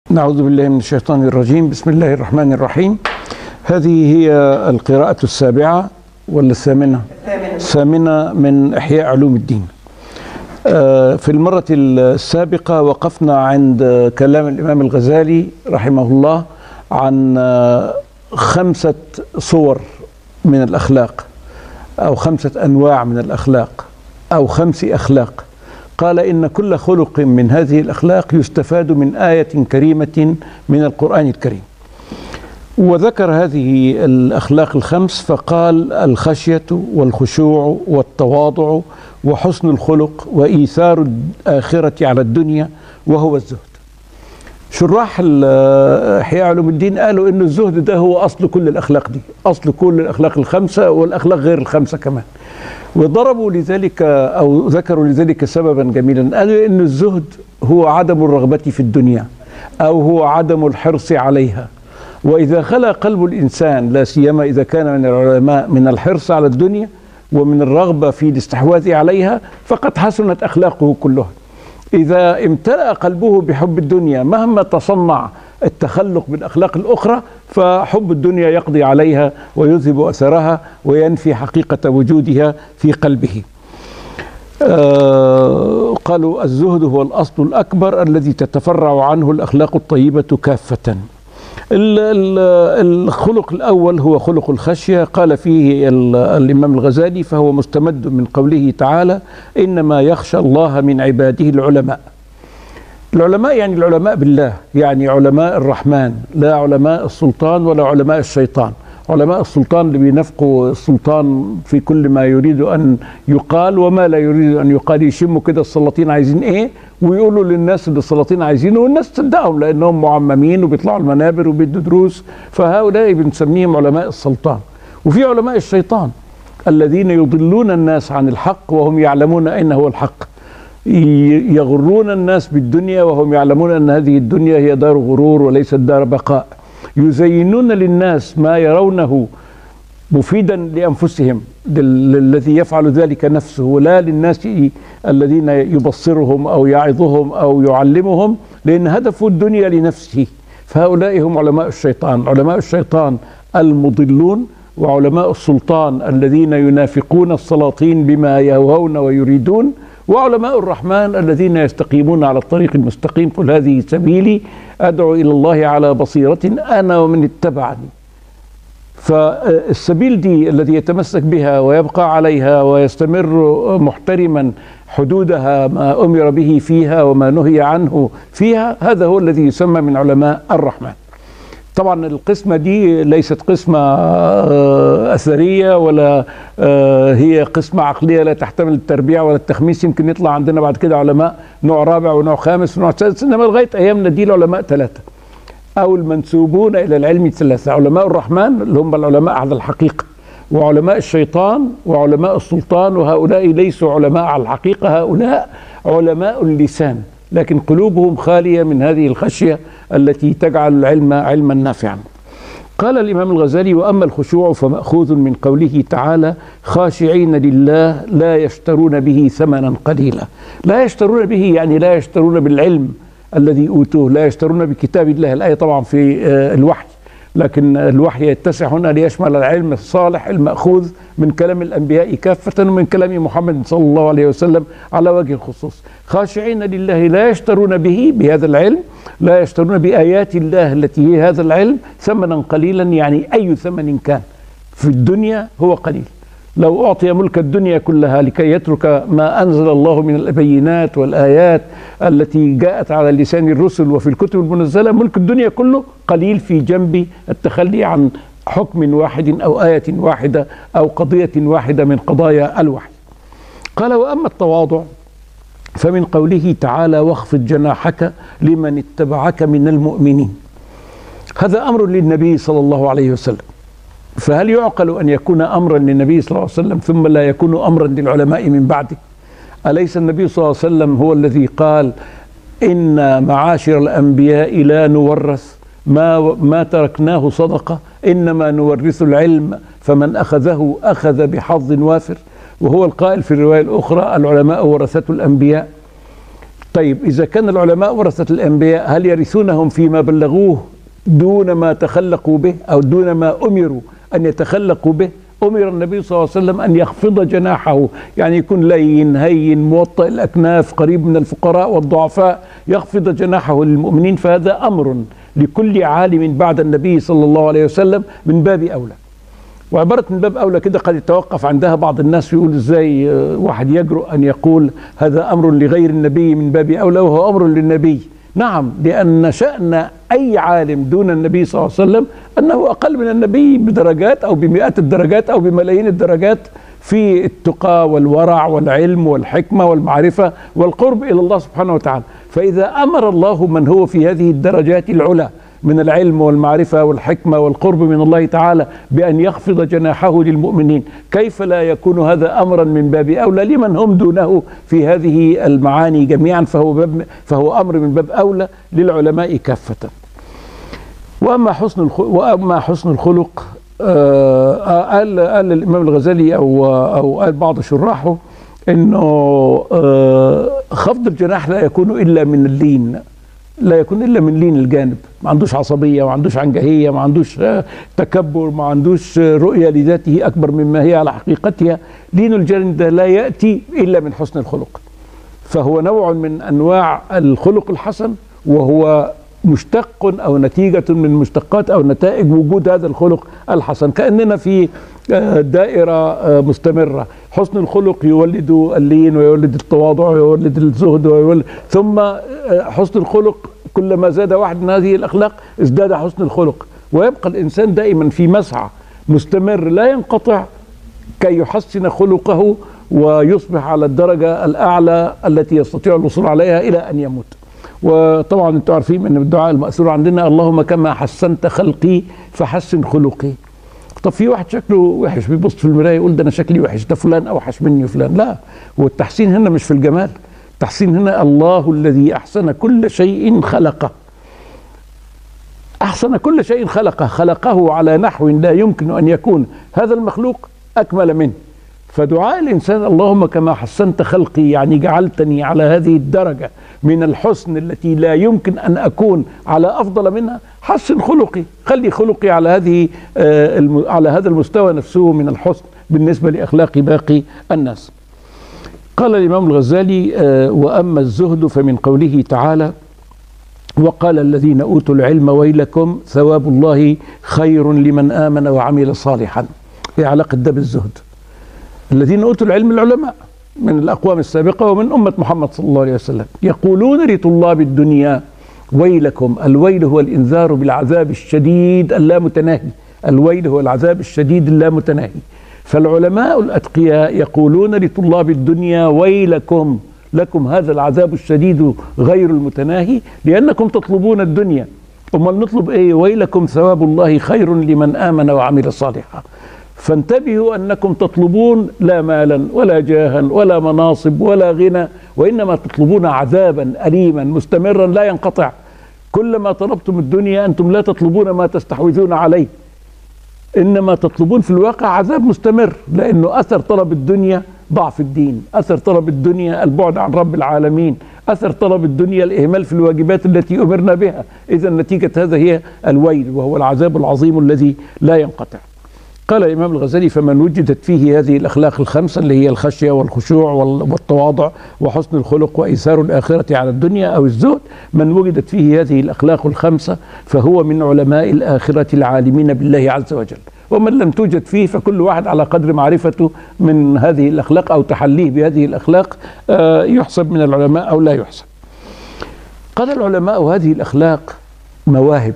نعوذ بالله من الشيطان الرجيم بسم الله الرحمن الرحيم هذه هي القراءة السابعة ولا الثامنة الثامنة من إحياء علوم الدين آه، في المرة السابقة وقفنا عند كلام الإمام الغزالي رحمه الله عن آه، خمسة صور من الأخلاق أو خمسة أنواع من الأخلاق أو خمس أخلاق قال إن كل خلق من هذه الأخلاق يستفاد من آية كريمة من القرآن الكريم وذكر هذه الأخلاق الخمس فقال الخشية والخشوع والتواضع وحسن الخلق وإيثار الآخرة على الدنيا وهو الزهد شراح احياء علوم الدين قالوا ان الزهد ده هو اصل كل الاخلاق دي اصل كل الاخلاق الخمسه والاخلاق غير الخمسه كمان وضربوا لذلك او ذكروا لذلك سببا جميلا قالوا ان الزهد هو عدم الرغبه في الدنيا او هو عدم الحرص عليها واذا خلا قلب الانسان لا سيما اذا كان من العلماء من الحرص على الدنيا ومن الرغبه في الاستحواذ عليها فقد حسنت اخلاقه كلها إذا امتلأ قلبه بحب الدنيا مهما تصنع التخلق بالأخلاق الأخرى فحب الدنيا يقضي عليها ويذهب أثرها وينفي حقيقة وجودها في قلبه آه قالوا الزهد هو الأصل الأكبر الذي تتفرع عنه الأخلاق الطيبة كافةً الخلق الأول هو خلق الخشية قال فيه الإمام الغزالي فهو مستمد من قوله تعالى إنما يخشى الله من عباده العلماء العلماء يعني العلماء بالله يعني علماء الرحمن لا علماء السلطان ولا علماء الشيطان علماء السلطان اللي بينافقوا السلطان في كل ما يريد ان يقال وما لا يريد ان يقال يشموا كده السلاطين عايزين ايه ويقولوا للناس اللي السلاطين عايزينه والناس تصدقهم لانهم معممين وبيطلعوا المنابر وبيدوا دروس فهؤلاء بنسميهم علماء السلطان وفي علماء الشيطان الذين يضلون الناس عن الحق وهم يعلمون اين هو الحق يغرون الناس بالدنيا وهم يعلمون ان هذه الدنيا هي دار غرور وليست دار بقاء يزينون للناس ما يرونه مفيدا لانفسهم الذي يفعل ذلك نفسه لا للناس الذين يبصرهم او يعظهم او يعلمهم لان هدف الدنيا لنفسه فهؤلاء هم علماء الشيطان علماء الشيطان المضلون وعلماء السلطان الذين ينافقون السلاطين بما يهوون ويريدون وعلماء الرحمن الذين يستقيمون على الطريق المستقيم قل هذه سبيلي ادعو الى الله على بصيره انا ومن اتبعني فالسبيل دي الذي يتمسك بها ويبقى عليها ويستمر محترما حدودها ما امر به فيها وما نهي عنه فيها هذا هو الذي يسمى من علماء الرحمن طبعا القسمة دي ليست قسمة أثرية ولا هي قسمة عقلية لا تحتمل التربيع ولا التخميس يمكن يطلع عندنا بعد كده علماء نوع رابع ونوع خامس ونوع سادس إنما لغاية أيامنا دي العلماء ثلاثة أو المنسوبون إلى العلم ثلاثة علماء الرحمن اللي هم العلماء على الحقيقة وعلماء الشيطان وعلماء السلطان وهؤلاء ليسوا علماء على الحقيقة هؤلاء علماء اللسان لكن قلوبهم خالية من هذه الخشية التي تجعل العلم علما نافعا قال الإمام الغزالي وأما الخشوع فمأخوذ من قوله تعالى خاشعين لله لا يشترون به ثمنا قليلا لا يشترون به يعني لا يشترون بالعلم الذي أوتوه لا يشترون بكتاب الله الآية طبعا في الوحي لكن الوحي يتسع هنا ليشمل العلم الصالح المأخوذ من كلام الأنبياء كافة ومن كلام محمد صلى الله عليه وسلم على وجه الخصوص خاشعين لله لا يشترون به بهذا العلم لا يشترون بآيات الله التي هي هذا العلم ثمنا قليلا يعني أي ثمن كان في الدنيا هو قليل لو أعطي ملك الدنيا كلها لكي يترك ما أنزل الله من البينات والآيات التي جاءت على لسان الرسل وفي الكتب المنزلة ملك الدنيا كله قليل في جنب التخلي عن حكم واحد أو آية واحدة أو قضية واحدة من قضايا الوحي قال وأما التواضع فمن قوله تعالى واخفض جناحك لمن اتبعك من المؤمنين هذا أمر للنبي صلى الله عليه وسلم فهل يعقل ان يكون امرا للنبي صلى الله عليه وسلم ثم لا يكون امرا للعلماء من بعده؟ اليس النبي صلى الله عليه وسلم هو الذي قال ان معاشر الانبياء لا نورث ما ما تركناه صدقه انما نورث العلم فمن اخذه اخذ بحظ وافر وهو القائل في الروايه الاخرى العلماء ورثه الانبياء طيب إذا كان العلماء ورثة الأنبياء هل يرثونهم فيما بلغوه دون ما تخلقوا به أو دون ما أمروا أن يتخلقوا به أمر النبي صلى الله عليه وسلم أن يخفض جناحه يعني يكن لين هين موطئ الأكناف قريب من الفقراء والضعفاء يخفض جناحه للمؤمنين فهذا أمر لكل عالم بعد النبي صلى الله عليه وسلم من باب أولى وعبارة من باب أولى كده قد يتوقف عندها بعض الناس يقول إزاي واحد يجرؤ أن يقول هذا أمر لغير النبي من باب أولى وهو أمر للنبي نعم لأن شأن أي عالم دون النبي صلى الله عليه وسلم أنه أقل من النبي بدرجات أو بمئات الدرجات أو بملايين الدرجات في التقى والورع والعلم والحكمة والمعرفة والقرب إلى الله سبحانه وتعالى فإذا أمر الله من هو في هذه الدرجات العلى من العلم والمعرفة والحكمة والقرب من الله تعالى بأن يخفض جناحه للمؤمنين كيف لا يكون هذا أمرا من باب أولى لمن هم دونه في هذه المعاني جميعا فهو, باب فهو أمر من باب أولى للعلماء كافة وأما حسن الخلق, وأما حسن الخلق آه قال قال الإمام الغزالي أو أو قال بعض شراحه انه آه خفض الجناح لا يكون الا من اللين لا يكون الا من لين الجانب ما عندوش عصبيه ما عندوش عنجهيه ما عندوش تكبر ما عندوش رؤيه لذاته اكبر مما هي على حقيقتها لين الجانب ده لا ياتي الا من حسن الخلق فهو نوع من انواع الخلق الحسن وهو مشتق او نتيجه من مشتقات او نتائج وجود هذا الخلق الحسن كاننا في دائره مستمره حسن الخلق يولد اللين ويولد التواضع ويولد الزهد ويولد ثم حسن الخلق كلما زاد واحد من هذه الاخلاق ازداد حسن الخلق ويبقى الانسان دائما في مسعى مستمر لا ينقطع كي يحسن خلقه ويصبح على الدرجه الاعلى التي يستطيع الوصول عليها الى ان يموت. وطبعا انتم عارفين ان الدعاء المأثور عندنا اللهم كما حسنت خلقي فحسن خلقي. طب في واحد شكله وحش بيبص في المرايه يقول ده انا شكلي وحش ده فلان اوحش مني فلان لا والتحسين هنا مش في الجمال التحسين هنا الله الذي احسن كل شيء خلقه احسن كل شيء خلقه خلقه على نحو لا يمكن ان يكون هذا المخلوق اكمل منه فدعاء الانسان اللهم كما حسنت خلقي يعني جعلتني على هذه الدرجه من الحسن التي لا يمكن ان اكون على افضل منها حسن خلقي خلي خلقي على هذه آه على هذا المستوى نفسه من الحسن بالنسبه لاخلاق باقي الناس قال الامام الغزالي آه واما الزهد فمن قوله تعالى وقال الذين اوتوا العلم ويلكم ثواب الله خير لمن امن وعمل صالحا في علاقه ده بالزهد الذين اوتوا العلم العلماء من الاقوام السابقه ومن امه محمد صلى الله عليه وسلم يقولون لطلاب الدنيا ويلكم الويل هو الانذار بالعذاب الشديد اللامتناهي الويل هو العذاب الشديد اللامتناهي فالعلماء الاتقياء يقولون لطلاب الدنيا ويلكم لكم هذا العذاب الشديد غير المتناهي لانكم تطلبون الدنيا امال نطلب ايه ويلكم ثواب الله خير لمن امن وعمل صالحا فانتبهوا انكم تطلبون لا مالا ولا جاها ولا مناصب ولا غنى وانما تطلبون عذابا اليما مستمرا لا ينقطع كلما طلبتم الدنيا انتم لا تطلبون ما تستحوذون عليه انما تطلبون في الواقع عذاب مستمر لانه اثر طلب الدنيا ضعف الدين اثر طلب الدنيا البعد عن رب العالمين اثر طلب الدنيا الاهمال في الواجبات التي امرنا بها اذا نتيجه هذا هي الويل وهو العذاب العظيم الذي لا ينقطع قال الإمام الغزالي فمن وجدت فيه هذه الأخلاق الخمسة اللي هي الخشية والخشوع والتواضع وحسن الخلق وإيثار الآخرة على الدنيا أو الزهد من وجدت فيه هذه الأخلاق الخمسة فهو من علماء الآخرة العالمين بالله عز وجل ومن لم توجد فيه فكل واحد على قدر معرفته من هذه الأخلاق أو تحليه بهذه الأخلاق يحسب من العلماء أو لا يحسب قال العلماء هذه الأخلاق مواهب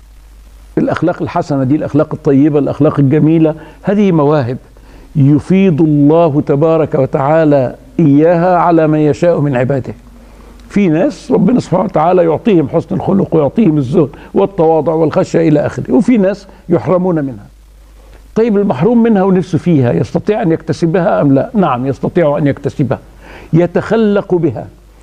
الاخلاق الحسنه دي الاخلاق الطيبه الاخلاق الجميله هذه مواهب يفيض الله تبارك وتعالى اياها على من يشاء من عباده في ناس ربنا سبحانه وتعالى يعطيهم حسن الخلق ويعطيهم الزهد والتواضع والخشيه الى اخره وفي ناس يحرمون منها طيب المحروم منها ونفسه فيها يستطيع ان يكتسبها ام لا نعم يستطيع ان يكتسبها يتخلق بها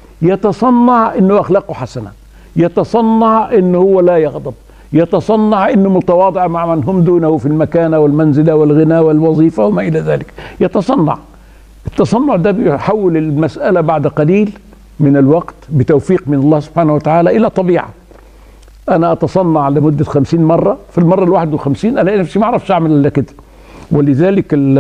يتصنع انه اخلاقه حسنه يتصنع انه هو لا يغضب يتصنع انه متواضع مع من هم دونه في المكانه والمنزله والغنى والوظيفه وما الى ذلك يتصنع التصنع ده بيحول المساله بعد قليل من الوقت بتوفيق من الله سبحانه وتعالى إلى طبيعة أنا أتصنع لمدة خمسين مرة في المرة الواحد وخمسين ألاقي نفسي ما أعرفش أعمل إلا كده ولذلك ال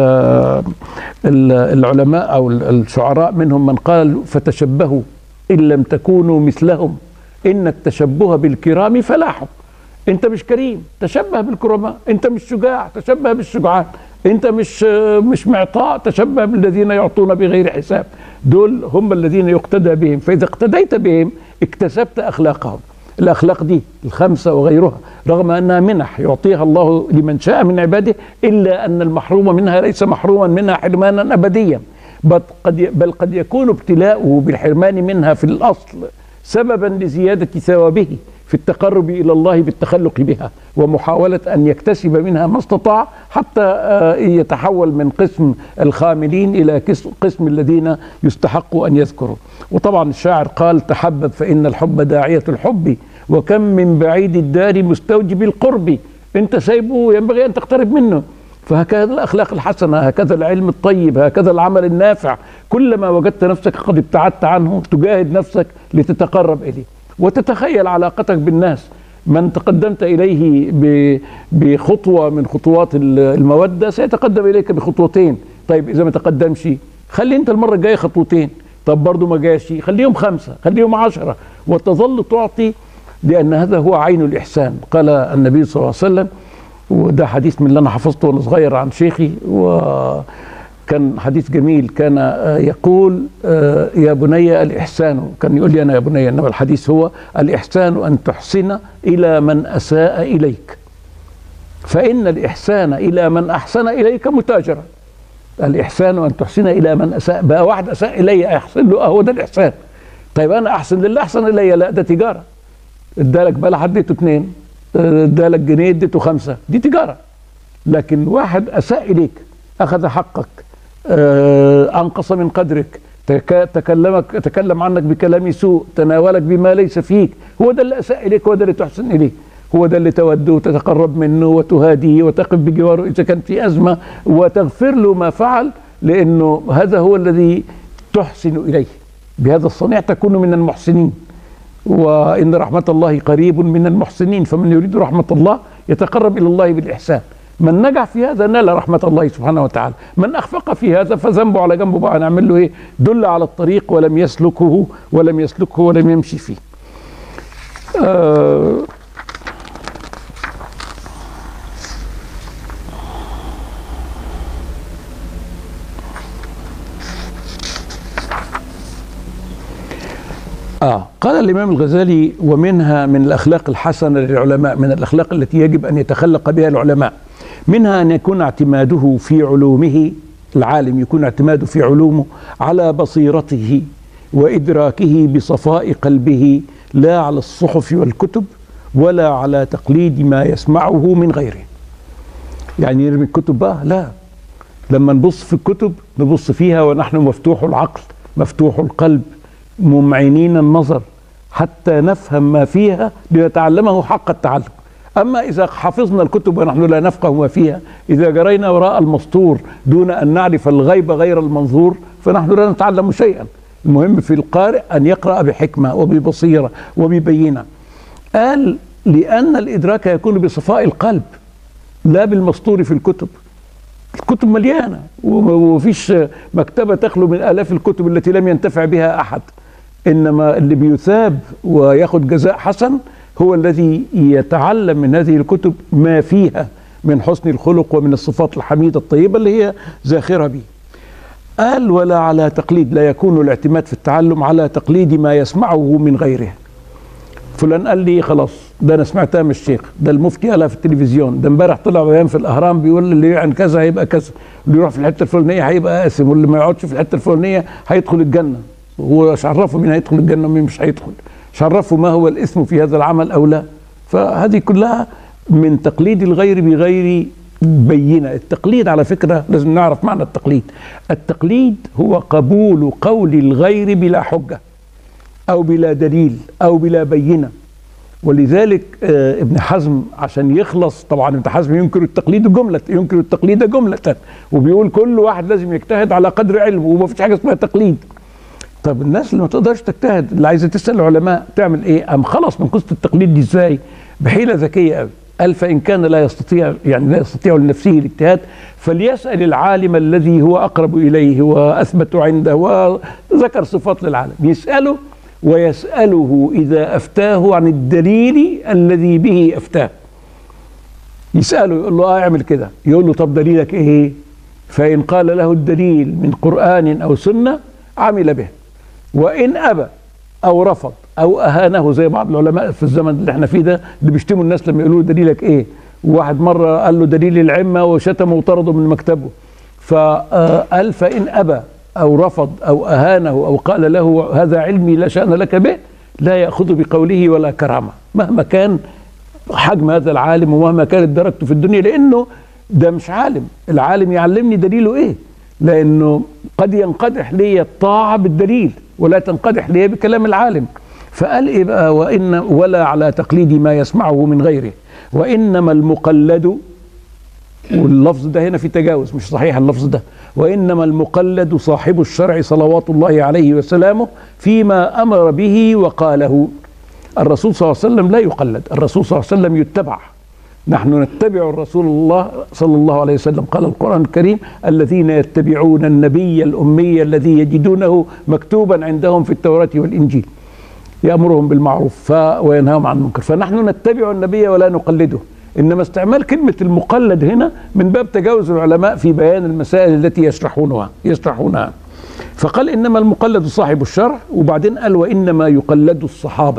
ال العلماء أو الشعراء منهم من قال فتشبهوا إن لم تكونوا مثلهم إن التشبه بالكرام فلاح أنت مش كريم تشبه بالكرماء أنت مش شجاع تشبه بالشجعان انت مش مش معطاء تشبه بالذين يعطون بغير حساب دول هم الذين يقتدى بهم فاذا اقتديت بهم اكتسبت اخلاقهم الاخلاق دي الخمسه وغيرها رغم انها منح يعطيها الله لمن شاء من عباده الا ان المحروم منها ليس محروما منها حرمانا ابديا بل قد بل قد يكون ابتلاؤه بالحرمان منها في الاصل سببا لزياده ثوابه في التقرب الى الله بالتخلق بها ومحاوله ان يكتسب منها ما استطاع حتى يتحول من قسم الخاملين الى قسم الذين يستحق ان يذكروا وطبعا الشاعر قال تحبب فان الحب داعيه الحب وكم من بعيد الدار مستوجب القرب انت سايبه ينبغي ان تقترب منه فهكذا الاخلاق الحسنه هكذا العلم الطيب هكذا العمل النافع كلما وجدت نفسك قد ابتعدت عنه تجاهد نفسك لتتقرب اليه وتتخيل علاقتك بالناس من تقدمت اليه بخطوه من خطوات الموده سيتقدم اليك بخطوتين طيب اذا ما تقدمش خلي انت المره الجايه خطوتين طب برضه ما جاش خليهم خمسه خليهم عشره وتظل تعطي لان هذا هو عين الاحسان قال النبي صلى الله عليه وسلم وده حديث من اللي انا حفظته وانا صغير عن شيخي وكان حديث جميل كان يقول يا بني الإحسان كان يقول لي أنا يا بني إنما الحديث هو الإحسان أن تحسن إلى من أساء إليك فإن الإحسان إلى من أحسن إليك متاجرة الإحسان أن تحسن إلى من أساء بقى واحد أساء إلي أحسن له هو ده الإحسان طيب أنا أحسن لله أحسن إلي لا ده تجارة ادالك بلح اديته اثنين ادالك جنيه اديته خمسة دي تجارة لكن واحد أساء إليك أخذ حقك آه أنقص من قدرك تكلمك تكلم عنك بكلام سوء تناولك بما ليس فيك هو ده اللي أساء إليك هو ده اللي تحسن إليه هو ده اللي توده وتتقرب منه وتهاديه وتقف بجواره إذا كان في أزمة وتغفر له ما فعل لأنه هذا هو الذي تحسن إليه بهذا الصنيع تكون من المحسنين وإن رحمة الله قريب من المحسنين فمن يريد رحمة الله يتقرب إلى الله بالإحسان من نجح في هذا نال رحمة الله سبحانه وتعالى من أخفق في هذا فذنبه على جنبه بقى نعمل له إيه دل على الطريق ولم يسلكه ولم يسلكه ولم يمشي فيه آه آه قال الإمام الغزالي ومنها من الأخلاق الحسنة للعلماء من الأخلاق التي يجب أن يتخلق بها العلماء منها أن يكون اعتماده في علومه العالم يكون اعتماده في علومه على بصيرته وإدراكه بصفاء قلبه لا على الصحف والكتب ولا على تقليد ما يسمعه من غيره يعني يرمي الكتب بقى لا لما نبص في الكتب نبص فيها ونحن مفتوح العقل مفتوح القلب ممعنين النظر حتى نفهم ما فيها لنتعلمه حق التعلم أما إذا حفظنا الكتب ونحن لا نفقه ما فيها إذا جرينا وراء المسطور دون أن نعرف الغيب غير المنظور فنحن لا نتعلم شيئا المهم في القارئ أن يقرأ بحكمة وببصيرة وببينة قال لأن الإدراك يكون بصفاء القلب لا بالمسطور في الكتب الكتب مليانة ومفيش مكتبة تخلو من آلاف الكتب التي لم ينتفع بها أحد إنما اللي بيثاب وياخد جزاء حسن هو الذي يتعلم من هذه الكتب ما فيها من حسن الخلق ومن الصفات الحميدة الطيبة اللي هي زاخرة به قال ولا على تقليد لا يكون الاعتماد في التعلم على تقليد ما يسمعه من غيره فلان قال لي خلاص ده انا سمعتها من الشيخ ده المفتي قالها في التلفزيون ده امبارح طلع بيان في الاهرام بيقول اللي يعن كذا هيبقى كذا اللي يروح في الحته الفلانيه هيبقى قاسم واللي ما يقعدش في الحته الفلانيه هيدخل الجنه هو مش عرفه مين هيدخل الجنه ومين مش هيدخل مش عرفه ما هو الاثم في هذا العمل او لا فهذه كلها من تقليد الغير بغير بينة التقليد على فكرة لازم نعرف معنى التقليد التقليد هو قبول قول الغير بلا حجة أو بلا دليل أو بلا بينة ولذلك آه ابن حزم عشان يخلص طبعا ابن حزم ينكر التقليد جملة ينكر التقليد جملة وبيقول كل واحد لازم يجتهد على قدر علمه وما فيش حاجة اسمها تقليد طب الناس اللي ما تقدرش تجتهد اللي عايزه تسال العلماء تعمل ايه؟ ام خلص من قصه التقليد دي ازاي؟ بحيله ذكيه قوي قال فان كان لا يستطيع يعني لا يستطيع لنفسه الاجتهاد فليسال العالم الذي هو اقرب اليه واثبت عنده وذكر صفات للعالم يساله ويساله اذا افتاه عن الدليل الذي به افتاه يساله يقول له اه اعمل كده يقول له طب دليلك ايه فان قال له الدليل من قران او سنه عمل به وان ابى او رفض او اهانه زي بعض العلماء في الزمن اللي احنا فيه ده اللي بيشتموا الناس لما يقولوا دليلك ايه واحد مره قال له دليل العمه وشتمه وطرده من مكتبه فقال فان ابى او رفض او اهانه او قال له هذا علمي لا شان لك به لا ياخذ بقوله ولا كرامه مهما كان حجم هذا العالم ومهما كانت درجته في الدنيا لانه ده مش عالم العالم يعلمني دليله ايه لانه قد ينقدح لي الطاعه بالدليل ولا تنقدح لي بكلام العالم فقال ايه بقى وان ولا على تقليد ما يسمعه من غيره وانما المقلد واللفظ ده هنا في تجاوز مش صحيح اللفظ ده وانما المقلد صاحب الشرع صلوات الله عليه وسلامه فيما امر به وقاله الرسول صلى الله عليه وسلم لا يقلد الرسول صلى الله عليه وسلم يتبع نحن نتبع الرسول الله صلى الله عليه وسلم قال القرآن الكريم الذين يتبعون النبي الأمي الذي يجدونه مكتوبا عندهم في التوراة والإنجيل يأمرهم بالمعروف وينهاهم عن المنكر فنحن نتبع النبي ولا نقلده إنما استعمال كلمة المقلد هنا من باب تجاوز العلماء في بيان المسائل التي يشرحونها يشرحونها فقال إنما المقلد صاحب الشرع وبعدين قال وإنما يقلد الصحابة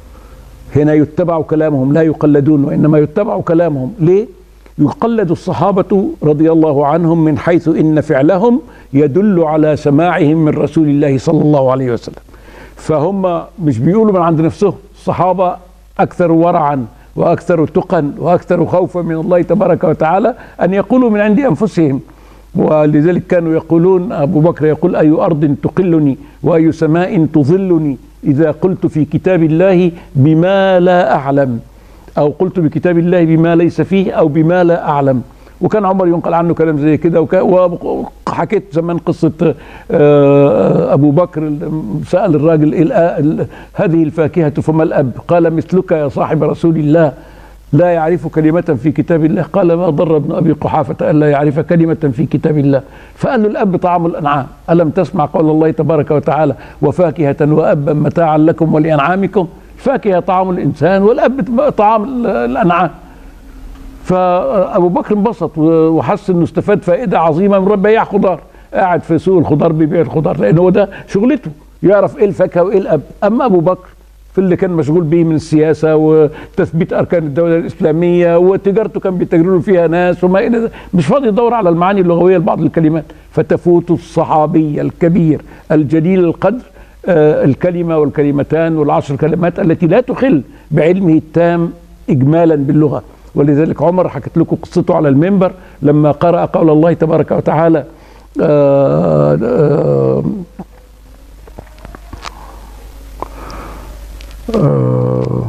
هنا يتبع كلامهم لا يقلدون وإنما يتبع كلامهم ليه؟ يقلد الصحابة رضي الله عنهم من حيث إن فعلهم يدل على سماعهم من رسول الله صلى الله عليه وسلم فهم مش بيقولوا من عند نفسهم الصحابة أكثر ورعا وأكثر تقا وأكثر خوفا من الله تبارك وتعالى أن يقولوا من عند أنفسهم ولذلك كانوا يقولون أبو بكر يقول أي أرض تقلني وأي سماء تظلني إذا قلت في كتاب الله بما لا أعلم أو قلت بكتاب الله بما ليس فيه أو بما لا أعلم وكان عمر ينقل عنه كلام زي كده وحكيت زمان قصة أبو بكر سأل الراجل هذه الفاكهة فما الأب قال مثلك يا صاحب رسول الله لا يعرف كلمة في كتاب الله قال ما ضر ابن أبي قحافة ألا يعرف كلمة في كتاب الله فقال له الأب طعام الأنعام ألم تسمع قول الله تبارك وتعالى وفاكهة وأبا متاعا لكم ولأنعامكم فاكهة طعام الإنسان والأب طعام الأنعام فأبو بكر انبسط وحس إنه استفاد فائدة عظيمة من بياع خضار قاعد في سوق الخضار بيبيع الخضار لأن هو ده شغلته يعرف إيه الفاكهة وإيه الأب أما أبو بكر في اللي كان مشغول به من السياسة وتثبيت أركان الدولة الإسلامية وتجارته كان بيتجروا فيها ناس وما إلى ذلك مش فاضي يدور على المعاني اللغوية لبعض الكلمات فتفوت الصحابي الكبير الجليل القدر آه الكلمة والكلمتان والعشر كلمات التي لا تخل بعلمه التام إجمالا باللغة ولذلك عمر حكت لكم قصته على المنبر لما قرأ قول الله تبارك وتعالى آه آه آه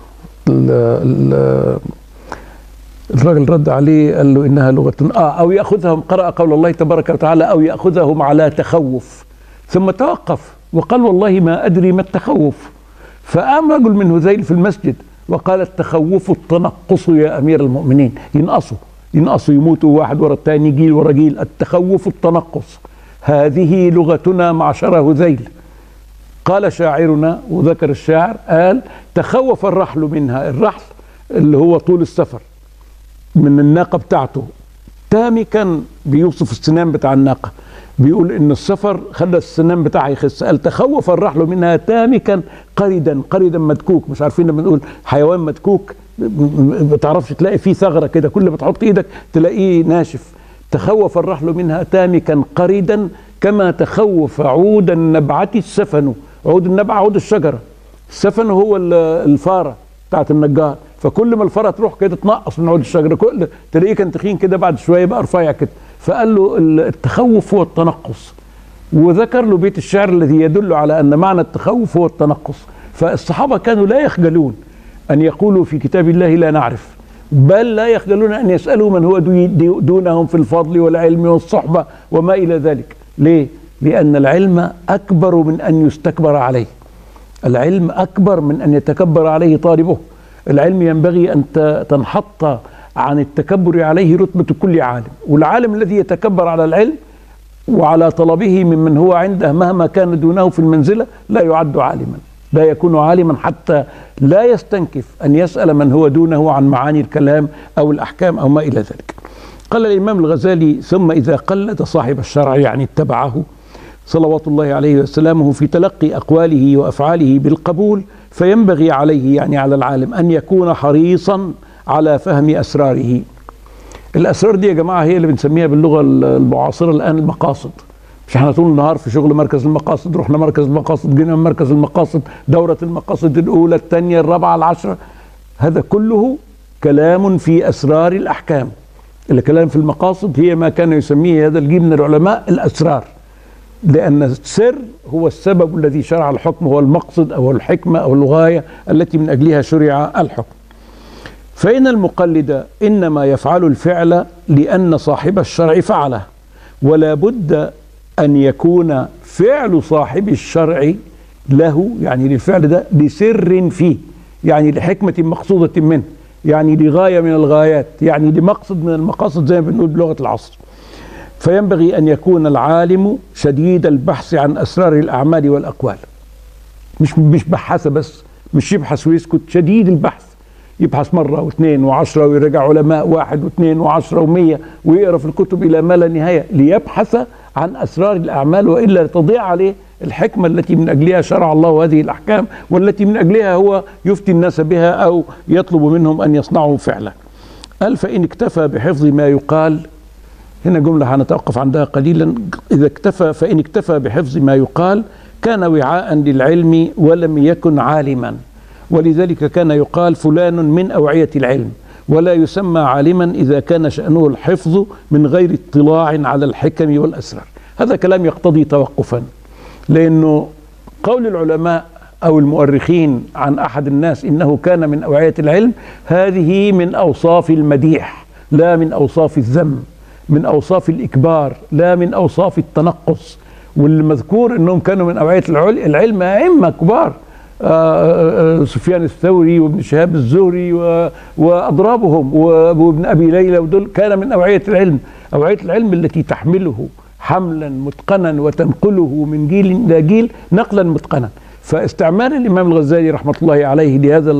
الراجل رد عليه قال له انها لغه اه او ياخذهم قرا قول الله تبارك وتعالى او ياخذهم على تخوف ثم توقف وقال والله ما ادري ما التخوف فقام رجل من هذيل في المسجد وقال التخوف التنقص يا امير المؤمنين ينقصوا ينقصوا يموتوا واحد ورا الثاني جيل ورا جيل التخوف التنقص هذه لغتنا معشر هذيل قال شاعرنا وذكر الشاعر قال تخوف الرحل منها الرحل اللي هو طول السفر من الناقة بتاعته تامي كان بيوصف السنان بتاع الناقة بيقول ان السفر خلى السنان بتاعها يخس قال تخوف الرحل منها تامكا قردا قردا مدكوك مش عارفين لما نقول حيوان مدكوك ما تعرفش تلاقي فيه ثغره كده كل ما تحط ايدك تلاقيه ناشف تخوف الرحل منها تامكا قردا كما تخوف عود النبعة السفن عود النبعة عود الشجرة السفن هو الفارة بتاعت النجار فكل ما الفارة تروح كده تنقص من عود الشجرة كل تلاقيه كان تخين كده بعد شوية بقى رفيع كده فقال له التخوف هو التنقص وذكر له بيت الشعر الذي يدل على أن معنى التخوف هو التنقص فالصحابة كانوا لا يخجلون أن يقولوا في كتاب الله لا نعرف بل لا يخجلون أن يسألوا من هو دونهم في الفضل والعلم والصحبة وما إلى ذلك ليه؟ لأن العلم أكبر من أن يستكبر عليه العلم أكبر من أن يتكبر عليه طالبه العلم ينبغي أن تنحط عن التكبر عليه رتبة كل عالم والعالم الذي يتكبر على العلم وعلى طلبه ممن هو عنده مهما كان دونه في المنزلة لا يعد عالما لا يكون عالما حتى لا يستنكف أن يسأل من هو دونه عن معاني الكلام أو الأحكام أو ما إلى ذلك قال الإمام الغزالي ثم إذا قلد صاحب الشرع يعني اتبعه صلوات الله عليه وسلامه في تلقي أقواله وأفعاله بالقبول فينبغي عليه يعني على العالم أن يكون حريصا على فهم أسراره الأسرار دي يا جماعة هي اللي بنسميها باللغة المعاصرة الآن المقاصد مش احنا طول النهار في شغل مركز المقاصد رحنا مركز المقاصد جينا من مركز المقاصد دورة المقاصد الأولى الثانية الرابعة العشرة هذا كله كلام في أسرار الأحكام الكلام في المقاصد هي ما كان يسميه هذا الجيل من العلماء الأسرار لأن السر هو السبب الذي شرع الحكم هو المقصد أو الحكمة أو الغاية التي من أجلها شرع الحكم فإن المقلد إنما يفعل الفعل لأن صاحب الشرع فعله ولا بد أن يكون فعل صاحب الشرع له يعني للفعل ده لسر فيه يعني لحكمة مقصودة منه يعني لغاية من الغايات يعني لمقصد من المقاصد زي ما بنقول بلغة العصر فينبغي أن يكون العالم شديد البحث عن أسرار الأعمال والأقوال مش مش بحث بس مش يبحث ويسكت شديد البحث يبحث مرة واثنين وعشرة ويرجع علماء واحد واثنين وعشرة ومية ويقرأ في الكتب إلى ما لا نهاية ليبحث عن أسرار الأعمال وإلا تضيع عليه الحكمة التي من أجلها شرع الله هذه الأحكام والتي من أجلها هو يفتي الناس بها أو يطلب منهم أن يصنعوا فعلا قال فإن اكتفى بحفظ ما يقال هنا جملة هنتوقف عندها قليلا إذا اكتفى فإن اكتفى بحفظ ما يقال كان وعاء للعلم ولم يكن عالما ولذلك كان يقال فلان من أوعية العلم ولا يسمى عالما إذا كان شأنه الحفظ من غير اطلاع على الحكم والأسرار هذا كلام يقتضي توقفا لأنه قول العلماء أو المؤرخين عن أحد الناس إنه كان من أوعية العلم هذه من أوصاف المديح لا من أوصاف الذم من أوصاف الإكبار لا من أوصاف التنقص والمذكور أنهم كانوا من أوعية العلم أئمة كبار آه، آه، آه، سفيان الثوري وابن شهاب الزهري واضرابهم وابن ابي ليلى ودول كان من اوعيه العلم، اوعيه العلم التي تحمله حملا متقنا وتنقله من جيل الى جيل نقلا متقنا. فاستعمال الامام الغزالي رحمه الله عليه لهذا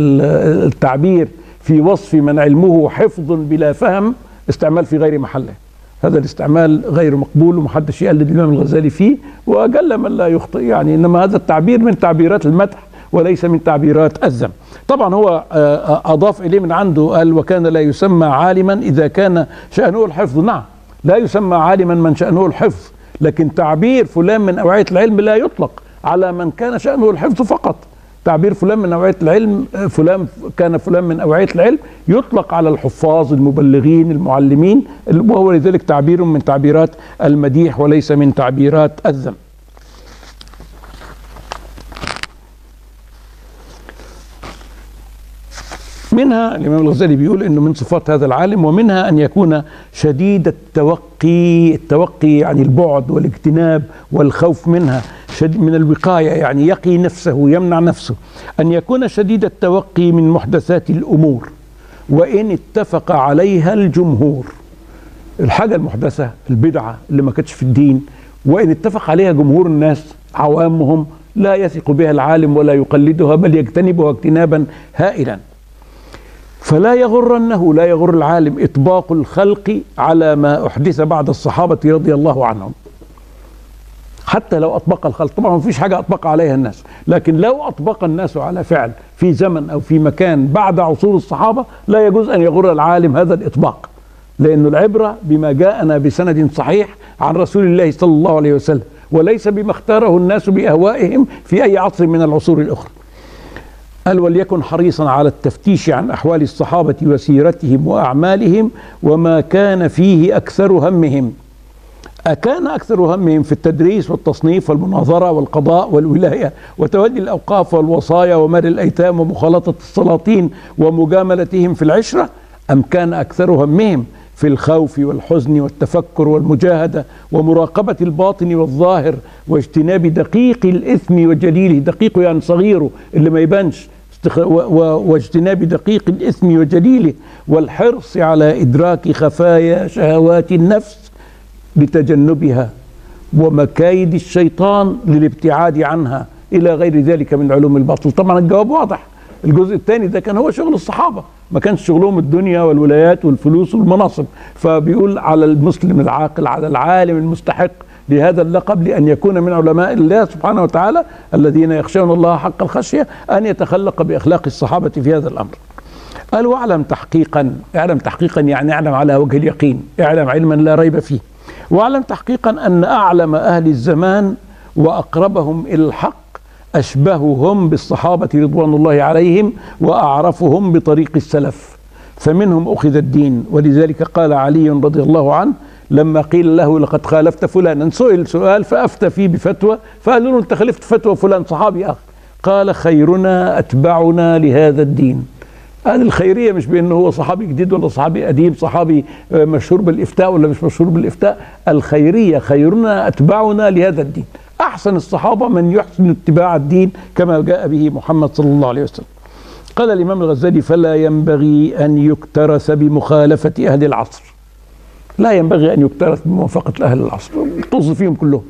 التعبير في وصف من علمه حفظ بلا فهم استعمال في غير محله. هذا الاستعمال غير مقبول ومحدش يقلد الامام الغزالي فيه واقل من لا يخطئ يعني انما هذا التعبير من تعبيرات المدح وليس من تعبيرات الذم طبعا هو آه، اضاف اليه من عنده قال وكان لا يسمى عالما اذا كان شانه الحفظ نعم لا يسمى عالما من شانه الحفظ لكن تعبير فلان من اوعيه العلم لا يطلق على من كان شانه الحفظ فقط تعبير فلان من نوعيه العلم فلان كان فلان من نوعيه العلم يطلق على الحفاظ المبلغين المعلمين وهو لذلك تعبير من تعبيرات المديح وليس من تعبيرات الذم منها الامام الغزالي بيقول انه من صفات هذا العالم ومنها ان يكون شديد التوقي التوقي يعني البعد والاجتناب والخوف منها من الوقايه يعني يقي نفسه يمنع نفسه ان يكون شديد التوقي من محدثات الامور وان اتفق عليها الجمهور الحاجه المحدثه البدعه اللي ما كانتش في الدين وان اتفق عليها جمهور الناس عوامهم لا يثق بها العالم ولا يقلدها بل يجتنبها اجتنابا هائلا فلا يغرنه لا يغر العالم إطباق الخلق على ما أحدث بعد الصحابة رضي الله عنهم حتى لو أطبق الخلق طبعا ما فيش حاجة أطبق عليها الناس لكن لو أطبق الناس على فعل في زمن أو في مكان بعد عصور الصحابة لا يجوز أن يغر العالم هذا الإطباق لأن العبرة بما جاءنا بسند صحيح عن رسول الله صلى الله عليه وسلم وليس بما اختاره الناس بأهوائهم في أي عصر من العصور الأخرى قال وليكن حريصا على التفتيش عن احوال الصحابه وسيرتهم واعمالهم وما كان فيه اكثر همهم أكان أكثر همهم في التدريس والتصنيف والمناظرة والقضاء والولاية وتولي الأوقاف والوصايا ومال الأيتام ومخالطة السلاطين ومجاملتهم في العشرة أم كان أكثر همهم في الخوف والحزن والتفكر والمجاهدة ومراقبة الباطن والظاهر واجتناب دقيق الإثم وجليله دقيق يعني صغيره اللي ما يبانش واجتناب دقيق الإثم وجليله والحرص على إدراك خفايا شهوات النفس لتجنبها ومكايد الشيطان للابتعاد عنها إلى غير ذلك من علوم الباطل طبعا الجواب واضح الجزء الثاني ده كان هو شغل الصحابة ما كانش شغلهم الدنيا والولايات والفلوس والمناصب فبيقول على المسلم العاقل على العالم المستحق لهذا اللقب لأن يكون من علماء الله سبحانه وتعالى الذين يخشون الله حق الخشية أن يتخلق بأخلاق الصحابة في هذا الأمر قال واعلم تحقيقا اعلم تحقيقا يعني اعلم على وجه اليقين اعلم علما لا ريب فيه واعلم تحقيقا أن أعلم أهل الزمان وأقربهم إلى الحق أشبههم بالصحابة رضوان الله عليهم وأعرفهم بطريق السلف فمنهم أخذ الدين ولذلك قال علي رضي الله عنه لما قيل له لقد خالفت فلانا سئل سؤال فأفتى فيه بفتوى فقالوا له أنت خالفت فتوى فلان صحابي آخر قال خيرنا أتبعنا لهذا الدين هذه الخيرية مش بأنه هو صحابي جديد ولا صحابي قديم صحابي مشهور بالإفتاء ولا مش مشهور بالإفتاء الخيرية خيرنا أتبعنا لهذا الدين أحسن الصحابة من يحسن اتباع الدين كما جاء به محمد صلى الله عليه وسلم قال الإمام الغزالي فلا ينبغي أن يكترث بمخالفة أهل العصر لا ينبغي أن يكترث بموافقة أهل العصر طز فيهم كلهم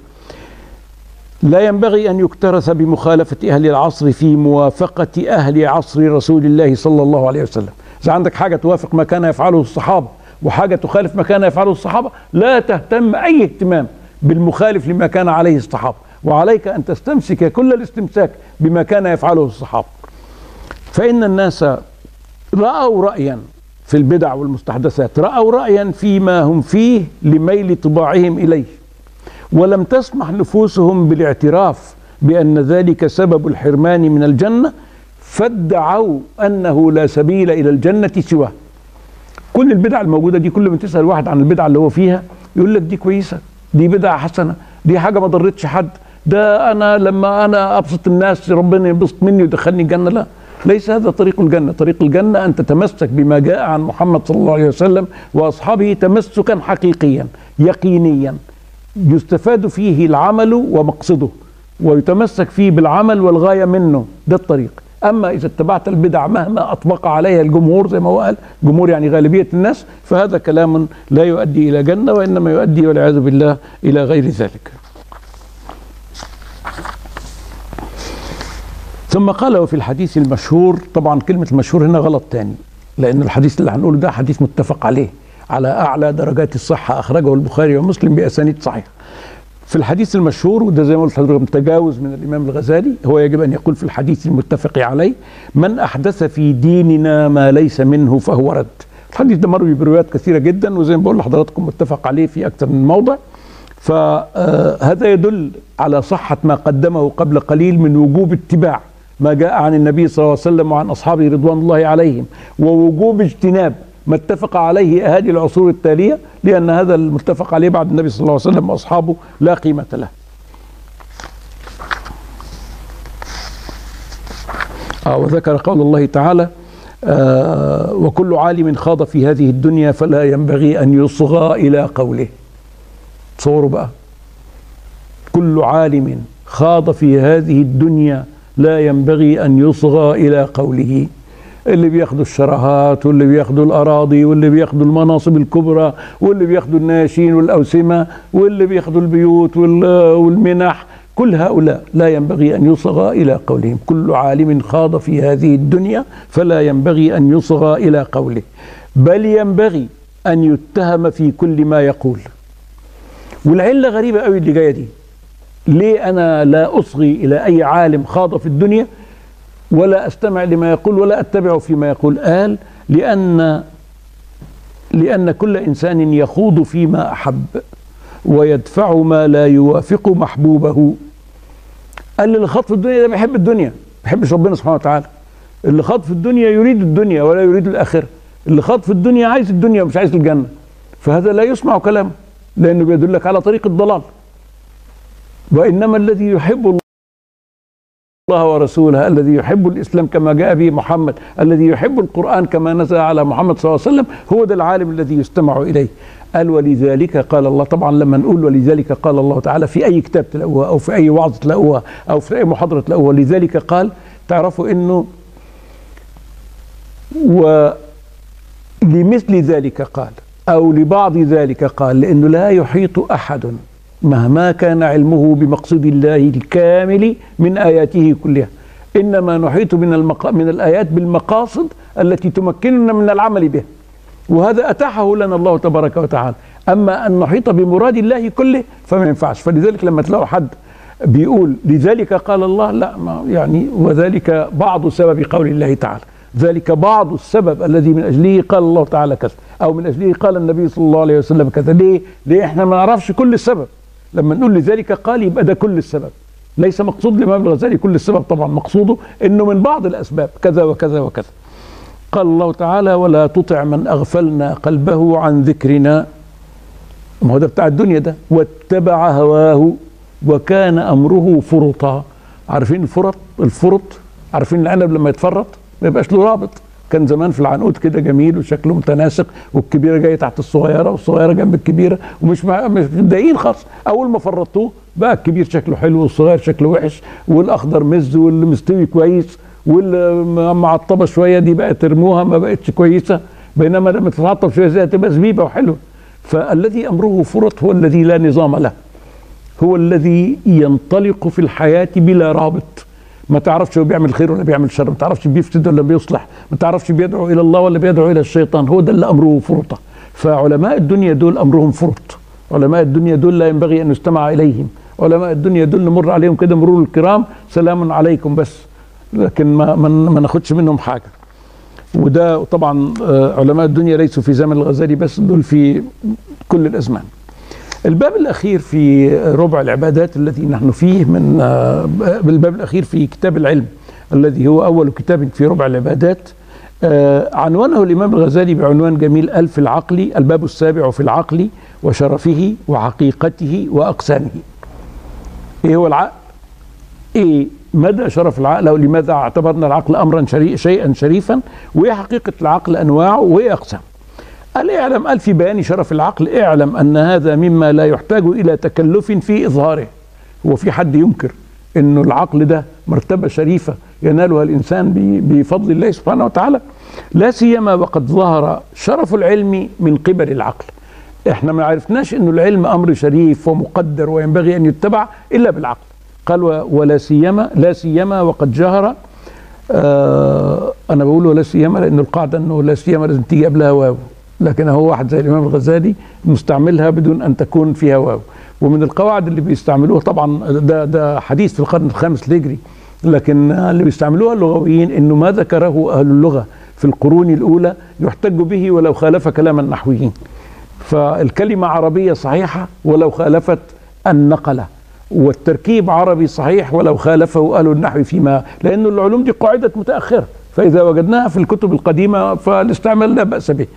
لا ينبغي أن يكترث بمخالفة أهل العصر في موافقة أهل عصر رسول الله صلى الله عليه وسلم إذا عندك حاجة توافق ما كان يفعله الصحابة وحاجة تخالف ما كان يفعله الصحابة لا تهتم أي اهتمام بالمخالف لما كان عليه الصحابة وعليك أن تستمسك كل الاستمساك بما كان يفعله الصحابة فإن الناس رأوا رأيا في البدع والمستحدثات رأوا رأيا فيما هم فيه لميل طباعهم إليه ولم تسمح نفوسهم بالاعتراف بأن ذلك سبب الحرمان من الجنة فادعوا أنه لا سبيل إلى الجنة سواه كل البدع الموجودة دي كل ما تسأل واحد عن البدعة اللي هو فيها يقول لك دي كويسة دي بدعة حسنة دي حاجة ما ضرتش حد ده أنا لما أنا أبسط الناس ربنا ينبسط مني ويدخلني الجنة لا ليس هذا طريق الجنة طريق الجنة أن تتمسك بما جاء عن محمد صلى الله عليه وسلم وأصحابه تمسكا حقيقيا يقينيا يستفاد فيه العمل ومقصده ويتمسك فيه بالعمل والغاية منه ده الطريق أما إذا اتبعت البدع مهما أطبق عليها الجمهور زي ما هو قال جمهور يعني غالبية الناس فهذا كلام لا يؤدي إلى جنة وإنما يؤدي والعياذ بالله إلى غير ذلك ثم قال وفي الحديث المشهور طبعا كلمة المشهور هنا غلط تاني لأن الحديث اللي هنقوله ده حديث متفق عليه على أعلى درجات الصحة أخرجه البخاري ومسلم بأسانيد صحيحة في الحديث المشهور وده زي ما قلت لحضرتك تجاوز من الإمام الغزالي هو يجب أن يقول في الحديث المتفق عليه من أحدث في ديننا ما ليس منه فهو رد الحديث ده مروي بروايات كثيرة جدا وزي ما بقول لحضراتكم متفق عليه في أكثر من موضع فهذا يدل على صحة ما قدمه قبل قليل من وجوب اتباع ما جاء عن النبي صلى الله عليه وسلم وعن أصحابه رضوان الله عليهم ووجوب اجتناب ما اتفق عليه أهالي العصور التالية لأن هذا المتفق عليه بعد النبي صلى الله عليه وسلم وأصحابه لا قيمة له آه وذكر قول الله تعالى آه وكل عالم خاض في هذه الدنيا فلا ينبغي أن يصغى إلى قوله تصوروا بقى كل عالم خاض في هذه الدنيا لا ينبغي أن يصغى إلى قوله اللي بياخدوا الشراهات واللي بياخدوا الأراضي واللي بياخدوا المناصب الكبرى واللي بياخدوا الناشين والأوسمة واللي بياخدوا البيوت والمنح كل هؤلاء لا ينبغي أن يصغى إلى قولهم كل عالم خاض في هذه الدنيا فلا ينبغي أن يصغى إلى قوله بل ينبغي أن يتهم في كل ما يقول والعلة غريبة قوي اللي جاية دي ليه أنا لا أصغي إلى أي عالم خاض في الدنيا ولا أستمع لما يقول ولا أتبع فيما يقول قال لأن لأن كل إنسان يخوض فيما أحب ويدفع ما لا يوافق محبوبه قال اللي خاض في الدنيا ده بيحب الدنيا ما بيحبش ربنا سبحانه وتعالى اللي خاض في الدنيا يريد الدنيا ولا يريد الآخرة اللي خاض في الدنيا عايز الدنيا ومش عايز الجنة فهذا لا يسمع كلامه لأنه بيدلك على طريق الضلال وإنما الذي يحب الله الله ورسوله الذي يحب الاسلام كما جاء به محمد الذي يحب القران كما نزل على محمد صلى الله عليه وسلم هو ده العالم الذي يستمع اليه قال ولذلك قال الله طبعا لما نقول ولذلك قال الله تعالى في اي كتاب تلاقوها او في اي وعظ تلاقوها او في اي محاضره تلاقوها ولذلك قال تعرفوا انه ولمثل ذلك قال او لبعض ذلك قال لانه لا يحيط احد مهما كان علمه بمقصود الله الكامل من اياته كلها انما نحيط من المق... من الايات بالمقاصد التي تمكننا من العمل بها وهذا اتاحه لنا الله تبارك وتعالى اما ان نحيط بمراد الله كله فما ينفعش فلذلك لما تلاقوا حد بيقول لذلك قال الله لا ما يعني وذلك بعض سبب قول الله تعالى ذلك بعض السبب الذي من اجله قال الله تعالى كذا او من اجله قال النبي صلى الله عليه وسلم كذا ليه؟ ليه احنا ما نعرفش كل السبب لما نقول لذلك قال يبقى ده كل السبب ليس مقصود الامام الغزالي كل السبب طبعا مقصوده انه من بعض الاسباب كذا وكذا وكذا قال الله تعالى ولا تطع من اغفلنا قلبه عن ذكرنا ما هو ده بتاع الدنيا ده واتبع هواه وكان امره فرطا عارفين الفرط الفرط عارفين العنب لما يتفرط ما يبقاش له رابط كان زمان في العنقود كده جميل وشكله متناسق والكبيره جايه تحت الصغيره والصغيره جنب الكبيره ومش مع مش متضايقين خالص اول ما فرطوه بقى الكبير شكله حلو والصغير شكله وحش والاخضر مز واللي مستوي كويس واللي معطبه شويه دي بقى ترموها ما بقتش كويسه بينما لما تتعطب شويه زي تبقى زبيبه وحلوه فالذي امره فرط هو الذي لا نظام له هو الذي ينطلق في الحياه بلا رابط ما تعرفش هو بيعمل خير ولا بيعمل شر ما تعرفش بيفسد ولا بيصلح ما تعرفش بيدعو الى الله ولا بيدعو الى الشيطان هو ده اللي امره فرطه فعلماء الدنيا دول امرهم فرط علماء الدنيا دول لا ينبغي ان يستمع اليهم علماء الدنيا دول نمر عليهم كده مرور الكرام سلام عليكم بس لكن ما ما, ما ناخدش منهم حاجه وده طبعا علماء الدنيا ليسوا في زمن الغزالي بس دول في كل الازمان الباب الاخير في ربع العبادات الذي نحن فيه من الباب الاخير في كتاب العلم الذي هو اول كتاب في ربع العبادات عنوانه الامام الغزالي بعنوان جميل الف العقل الباب السابع في العقل وشرفه وحقيقته واقسامه ايه هو العقل ايه مدى شرف العقل او لماذا اعتبرنا العقل امرا شري شيئا شريفا وايه حقيقه العقل انواعه وايه اقسامه قال اعلم قال في بيان شرف العقل اعلم ان هذا مما لا يحتاج الى تكلف في اظهاره هو في حد ينكر انه العقل ده مرتبه شريفه ينالها الانسان بفضل الله سبحانه وتعالى لا سيما وقد ظهر شرف العلم من قبل العقل احنا ما عرفناش انه العلم امر شريف ومقدر وينبغي ان يتبع الا بالعقل قال ولا سيما لا سيما وقد جهر آه انا بقول ولا سيما لان القاعده انه لا سيما لازم تيجي قبلها واو لكن هو واحد زي الامام الغزالي مستعملها بدون ان تكون فيها واو ومن القواعد اللي بيستعملوها طبعا ده ده حديث في القرن الخامس الهجري لكن اللي بيستعملوها اللغويين انه ما ذكره اهل اللغه في القرون الاولى يحتج به ولو خالف كلام النحويين فالكلمه عربيه صحيحه ولو خالفت النقله والتركيب عربي صحيح ولو خالفه اهل النحو فيما لان العلوم دي قاعده متاخره فاذا وجدناها في الكتب القديمه فالاستعمال لا باس به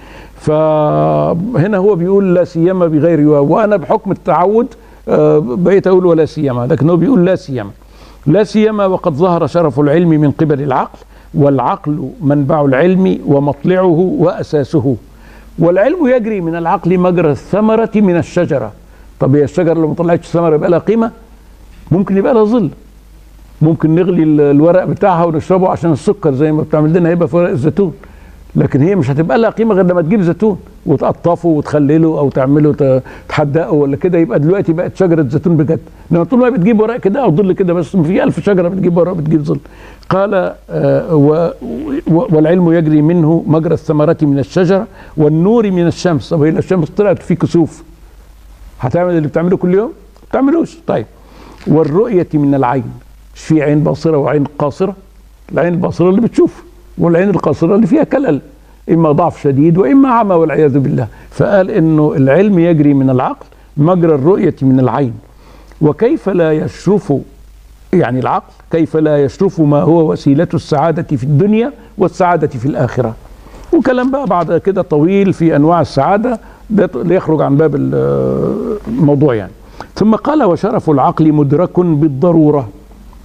فهنا هو بيقول لا سيما بغير واو وانا بحكم التعود بقيت اقول ولا سيما لكن هو بيقول لا سيما لا سيما وقد ظهر شرف العلم من قبل العقل والعقل منبع العلم ومطلعه واساسه والعلم يجري من العقل مجرى الثمره من الشجره طب هي الشجره لو ما طلعتش ثمره يبقى لها قيمه ممكن يبقى لها ظل ممكن نغلي الورق بتاعها ونشربه عشان السكر زي ما بتعمل لنا هيبقى في ورق الزيتون لكن هي مش هتبقى لها قيمه غير لما تجيب زيتون وتقطفه وتخلله او تعمله تحدقه ولا كده يبقى دلوقتي بقت شجره زيتون بجد انما طول ما بتجيب ورق كده او ظل كده بس في ألف شجره بتجيب ورق بتجيب ظل قال آه و والعلم يجري منه مجرى الثمرة من الشجرة والنور من الشمس طب هي الشمس طلعت في كسوف هتعمل اللي بتعمله كل يوم؟ ما تعملوش طيب والرؤية من العين مش في عين باصرة وعين قاصرة العين الباصرة اللي بتشوف والعين القاصرة اللي فيها كلل إما ضعف شديد وإما عمى والعياذ بالله فقال إنه العلم يجري من العقل مجرى الرؤية من العين وكيف لا يشرف يعني العقل كيف لا يشرف ما هو وسيلة السعادة في الدنيا والسعادة في الآخرة وكلام بقى بعد كده طويل في أنواع السعادة ده ليخرج عن باب الموضوع يعني ثم قال وشرف العقل مدرك بالضرورة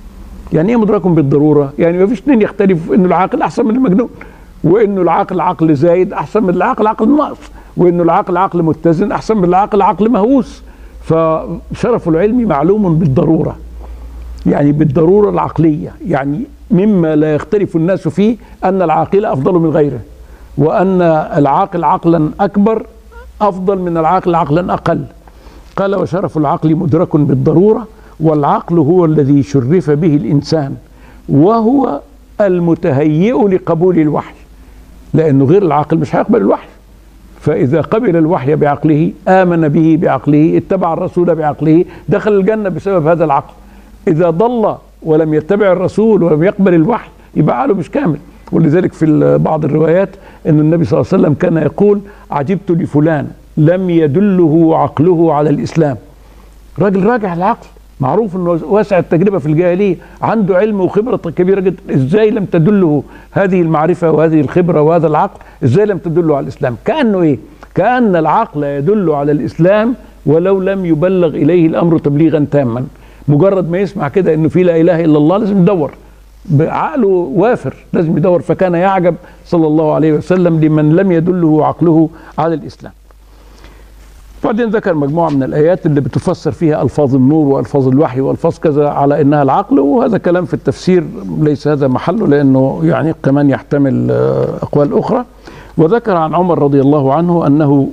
يعني ايه مدرك بالضروره يعني ما فيش اثنين يختلفوا انه العاقل احسن من المجنون وانه العقل عقل زايد احسن من العقل عقل ناقص وانه العقل عقل متزن احسن من العقل عقل مهووس فشرف العلم معلوم بالضروره يعني بالضروره العقليه يعني مما لا يختلف الناس فيه ان العاقل افضل من غيره وان العاقل عقلا اكبر افضل من العاقل عقلا اقل قال وشرف العقل مدرك بالضروره والعقل هو الذي شرف به الانسان وهو المتهيئ لقبول الوحي لانه غير العاقل مش هيقبل الوحي فاذا قبل الوحي بعقله امن به بعقله اتبع الرسول بعقله دخل الجنه بسبب هذا العقل اذا ضل ولم يتبع الرسول ولم يقبل الوحي يبقى عقله مش كامل ولذلك في بعض الروايات ان النبي صلى الله عليه وسلم كان يقول عجبت لفلان لم يدله عقله على الاسلام راجل راجع العقل معروف انه واسع التجربه في الجاهليه عنده علم وخبره كبيره جدا ازاي لم تدله هذه المعرفه وهذه الخبره وهذا العقل ازاي لم تدله على الاسلام كانه ايه كان العقل يدل على الاسلام ولو لم يبلغ اليه الامر تبليغا تاما مجرد ما يسمع كده انه في لا اله الا الله لازم يدور بعقله وافر لازم يدور فكان يعجب صلى الله عليه وسلم لمن لم يدله عقله على الاسلام بعدين ذكر مجموعة من الآيات اللي بتفسر فيها ألفاظ النور وألفاظ الوحي وألفاظ كذا على إنها العقل وهذا كلام في التفسير ليس هذا محله لأنه يعني كمان يحتمل أقوال أخرى وذكر عن عمر رضي الله عنه أنه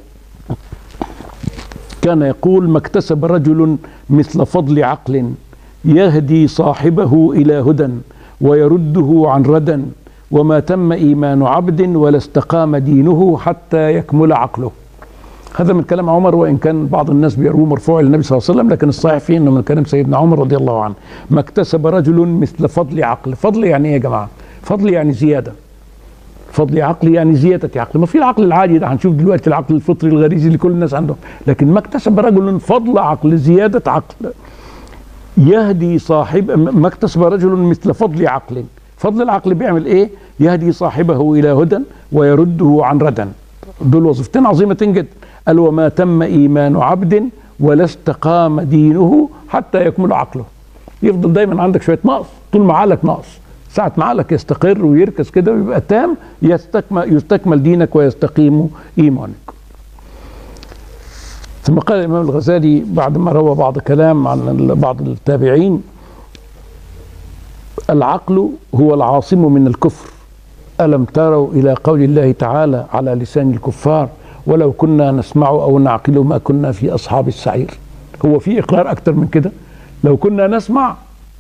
كان يقول ما اكتسب رجل مثل فضل عقل يهدي صاحبه إلى هدى ويرده عن ردى وما تم إيمان عبد ولا استقام دينه حتى يكمل عقله هذا من كلام عمر وان كان بعض الناس بيروه مرفوع للنبي صلى الله عليه وسلم لكن الصحيح فيه انه من كلام سيدنا عمر رضي الله عنه ما اكتسب رجل مثل فضل عقل فضل يعني ايه يا جماعه فضل يعني زياده فضل عقل يعني زياده عقل ما في العقل العادي ده هنشوف دلوقتي العقل الفطري الغريزي اللي كل الناس عندهم لكن ما اكتسب رجل فضل عقل زياده عقل يهدي صاحب ما اكتسب رجل مثل فضل عقل فضل العقل بيعمل ايه يهدي صاحبه الى هدى ويرده عن ردى دول وظيفتين عظيمتين جدا قال وما تم ايمان عبد ولا استقام دينه حتى يكمل عقله يفضل دايما عندك شويه نقص طول ما عقلك ناقص ساعة ما عقلك يستقر ويركز كده ويبقى تام يستكمل, يستكمل دينك ويستقيم ايمانك ثم قال الامام الغزالي بعد ما روى بعض كلام عن بعض التابعين العقل هو العاصم من الكفر الم تروا الى قول الله تعالى على لسان الكفار ولو كنا نسمع او نعقل ما كنا في اصحاب السعير هو في اقرار اكتر من كده لو كنا نسمع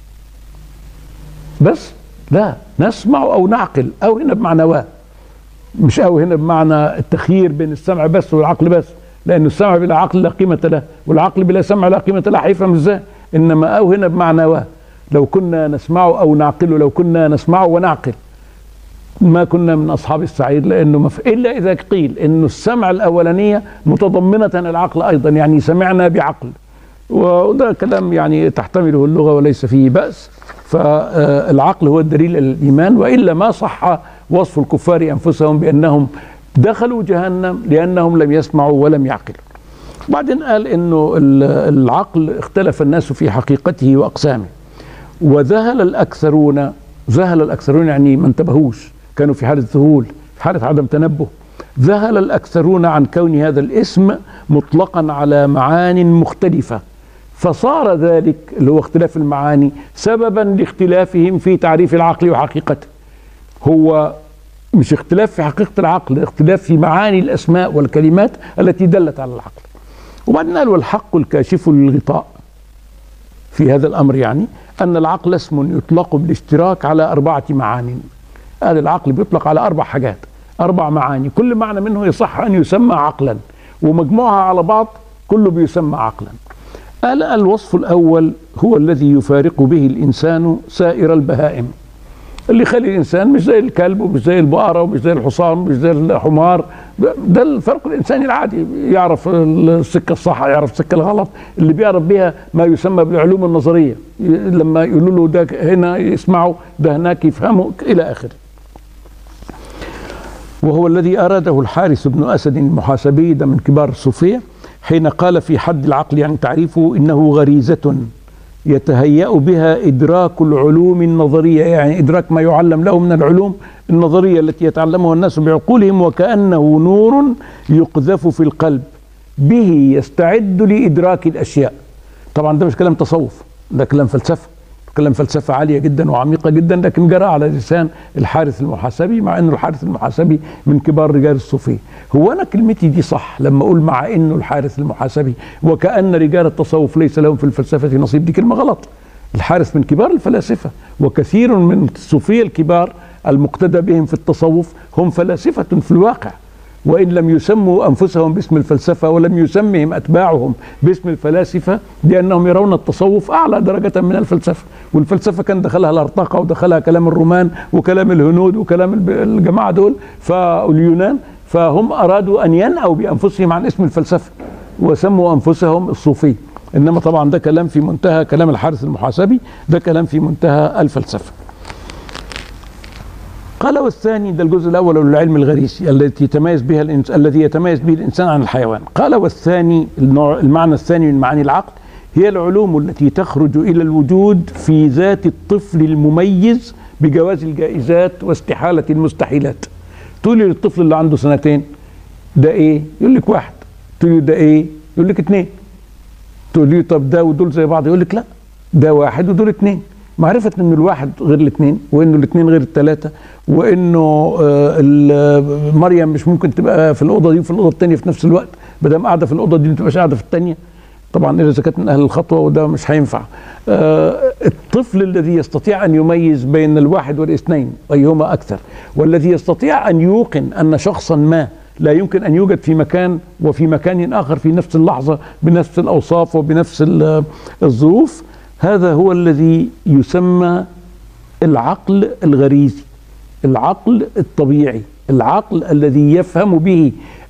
بس لا نسمع او نعقل او هنا بمعنى و مش او هنا بمعنى التخيير بين السمع بس والعقل بس لأن السمع بلا عقل لا قيمة له والعقل بلا سمع لا قيمة له هيفهم ازاي إنما أو هنا بمعنى و لو كنا نسمع أو نعقل لو كنا نسمع ونعقل ما كنا من أصحاب السعير لأنه مف... إلا إذا قيل إنه السمع الأولانية متضمنة العقل أيضا يعني سمعنا بعقل وده كلام يعني تحتمله اللغة وليس فيه بأس فالعقل هو الدليل الإيمان وإلا ما صح وصف الكفار أنفسهم بأنهم دخلوا جهنم لأنهم لم يسمعوا ولم يعقلوا بعدين قال انه العقل اختلف الناس في حقيقته واقسامه وذهل الاكثرون ذهل الاكثرون يعني ما انتبهوش كانوا في حاله ذهول في حاله عدم تنبه ذهل الاكثرون عن كون هذا الاسم مطلقا على معان مختلفه فصار ذلك اللي هو اختلاف المعاني سببا لاختلافهم في تعريف العقل وحقيقته هو مش اختلاف في حقيقة العقل اختلاف في معاني الأسماء والكلمات التي دلت على العقل وبعدين قال والحق الكاشف للغطاء في هذا الأمر يعني أن العقل اسم يطلق بالاشتراك على أربعة معاني هذا العقل بيطلق على أربع حاجات أربع معاني كل معنى منه يصح أن يسمى عقلا ومجموعها على بعض كله بيسمى عقلا قال الوصف الأول هو الذي يفارق به الإنسان سائر البهائم اللي يخلي الانسان مش زي الكلب ومش زي البقره ومش زي الحصان ومش زي الحمار ده الفرق الانساني العادي يعرف السكه الصح يعرف السكه الغلط اللي بيعرف بها ما يسمى بالعلوم النظريه لما يقولوا له ده هنا يسمعوا ده هناك يفهموا الى اخره وهو الذي اراده الحارث بن اسد المحاسبي ده من كبار الصوفيه حين قال في حد العقل يعني تعريفه انه غريزه يتهيأ بها إدراك العلوم النظرية يعني إدراك ما يعلم له من العلوم النظرية التي يتعلمها الناس بعقولهم وكأنه نور يقذف في القلب به يستعد لإدراك الأشياء طبعا ده مش كلام تصوف ده كلام فلسفة كلام فلسفة عالية جدا وعميقة جدا لكن جرى على لسان الحارث المحاسبي مع انه الحارث المحاسبي من كبار رجال الصوفية هو انا كلمتي دي صح لما اقول مع انه الحارث المحاسبي وكأن رجال التصوف ليس لهم في الفلسفة نصيب دي كلمة غلط الحارث من كبار الفلاسفة وكثير من الصوفية الكبار المقتدى بهم في التصوف هم فلاسفة في الواقع وإن لم يسموا أنفسهم باسم الفلسفة ولم يسمهم أتباعهم باسم الفلاسفة لأنهم يرون التصوف أعلى درجة من الفلسفة والفلسفة كان دخلها الأرطاقة ودخلها كلام الرومان وكلام الهنود وكلام الجماعة دول فاليونان فهم أرادوا أن ينأوا بأنفسهم عن اسم الفلسفة وسموا أنفسهم الصوفية إنما طبعا ده كلام في منتهى كلام الحارث المحاسبي ده كلام في منتهى الفلسفة قال والثاني ده الجزء الاول العلم الغريزي التي يتميز بها الإنس... الذي يتميز به الانسان عن الحيوان قال والثاني النوع المعنى الثاني من معاني العقل هي العلوم التي تخرج الى الوجود في ذات الطفل المميز بجواز الجائزات واستحاله المستحيلات تقول لي للطفل اللي عنده سنتين ده ايه يقول لك واحد تقول لي ده ايه يقول لك اتنين تقول لي طب ده ودول زي بعض يقول لك لا ده واحد ودول اتنين معرفة ان الواحد غير الاثنين وانه الاثنين غير الثلاثة وانه آه مريم مش ممكن تبقى في الاوضة دي وفي الاوضة الثانية في نفس الوقت ما دام قاعدة في الاوضة دي ما تبقاش قاعدة في الثانية طبعا اذا كانت من اهل الخطوة وده مش هينفع آه الطفل الذي يستطيع ان يميز بين الواحد والاثنين ايهما اكثر والذي يستطيع ان يوقن ان شخصا ما لا يمكن ان يوجد في مكان وفي مكان اخر في نفس اللحظة بنفس الاوصاف وبنفس الظروف هذا هو الذي يسمى العقل الغريزي العقل الطبيعي العقل الذي يفهم به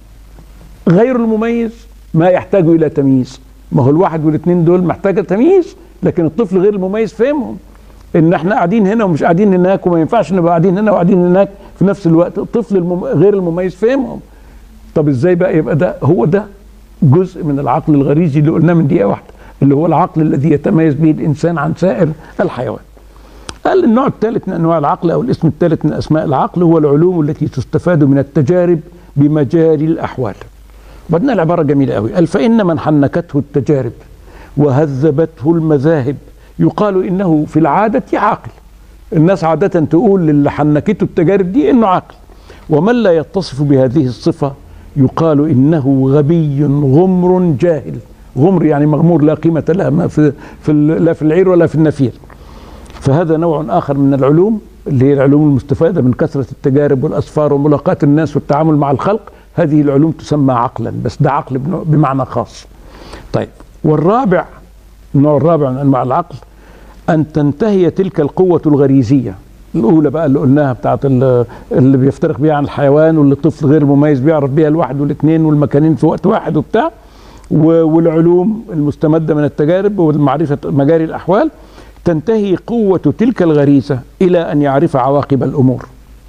غير المميز ما يحتاج الى تمييز ما هو الواحد والاثنين دول محتاجه تمييز لكن الطفل غير المميز فهمهم ان احنا قاعدين هنا ومش قاعدين هناك وما ينفعش نبقى قاعدين هنا وقاعدين هناك في نفس الوقت الطفل المم... غير المميز فهمهم طب ازاي بقى يبقى ده هو ده جزء من العقل الغريزي اللي قلناه من دقيقه واحده اللي هو العقل الذي يتميز به الانسان عن سائر الحيوان. قال النوع الثالث من انواع العقل او الاسم الثالث من اسماء العقل هو العلوم التي تستفاد من التجارب بمجاري الاحوال. وبعدين العباره جميله قوي قال فان من حنكته التجارب وهذبته المذاهب يقال انه في العاده عاقل. الناس عاده تقول للي حنكته التجارب دي انه عاقل. ومن لا يتصف بهذه الصفه يقال انه غبي غمر جاهل. غمر يعني مغمور لا قيمة له ما في, في لا في العير ولا في النفير فهذا نوع آخر من العلوم اللي هي العلوم المستفادة من كثرة التجارب والأسفار وملاقاة الناس والتعامل مع الخلق هذه العلوم تسمى عقلا بس ده عقل بمعنى خاص طيب والرابع النوع الرابع من أنواع العقل أن تنتهي تلك القوة الغريزية الأولى بقى اللي قلناها بتاعت اللي بيفترق بيها عن الحيوان واللي الطفل غير مميز بيعرف بيها الواحد والاثنين والمكانين في وقت واحد وبتاع والعلوم المستمدة من التجارب ومعرفة مجاري الأحوال تنتهي قوة تلك الغريزة إلى أن يعرف عواقب الأمور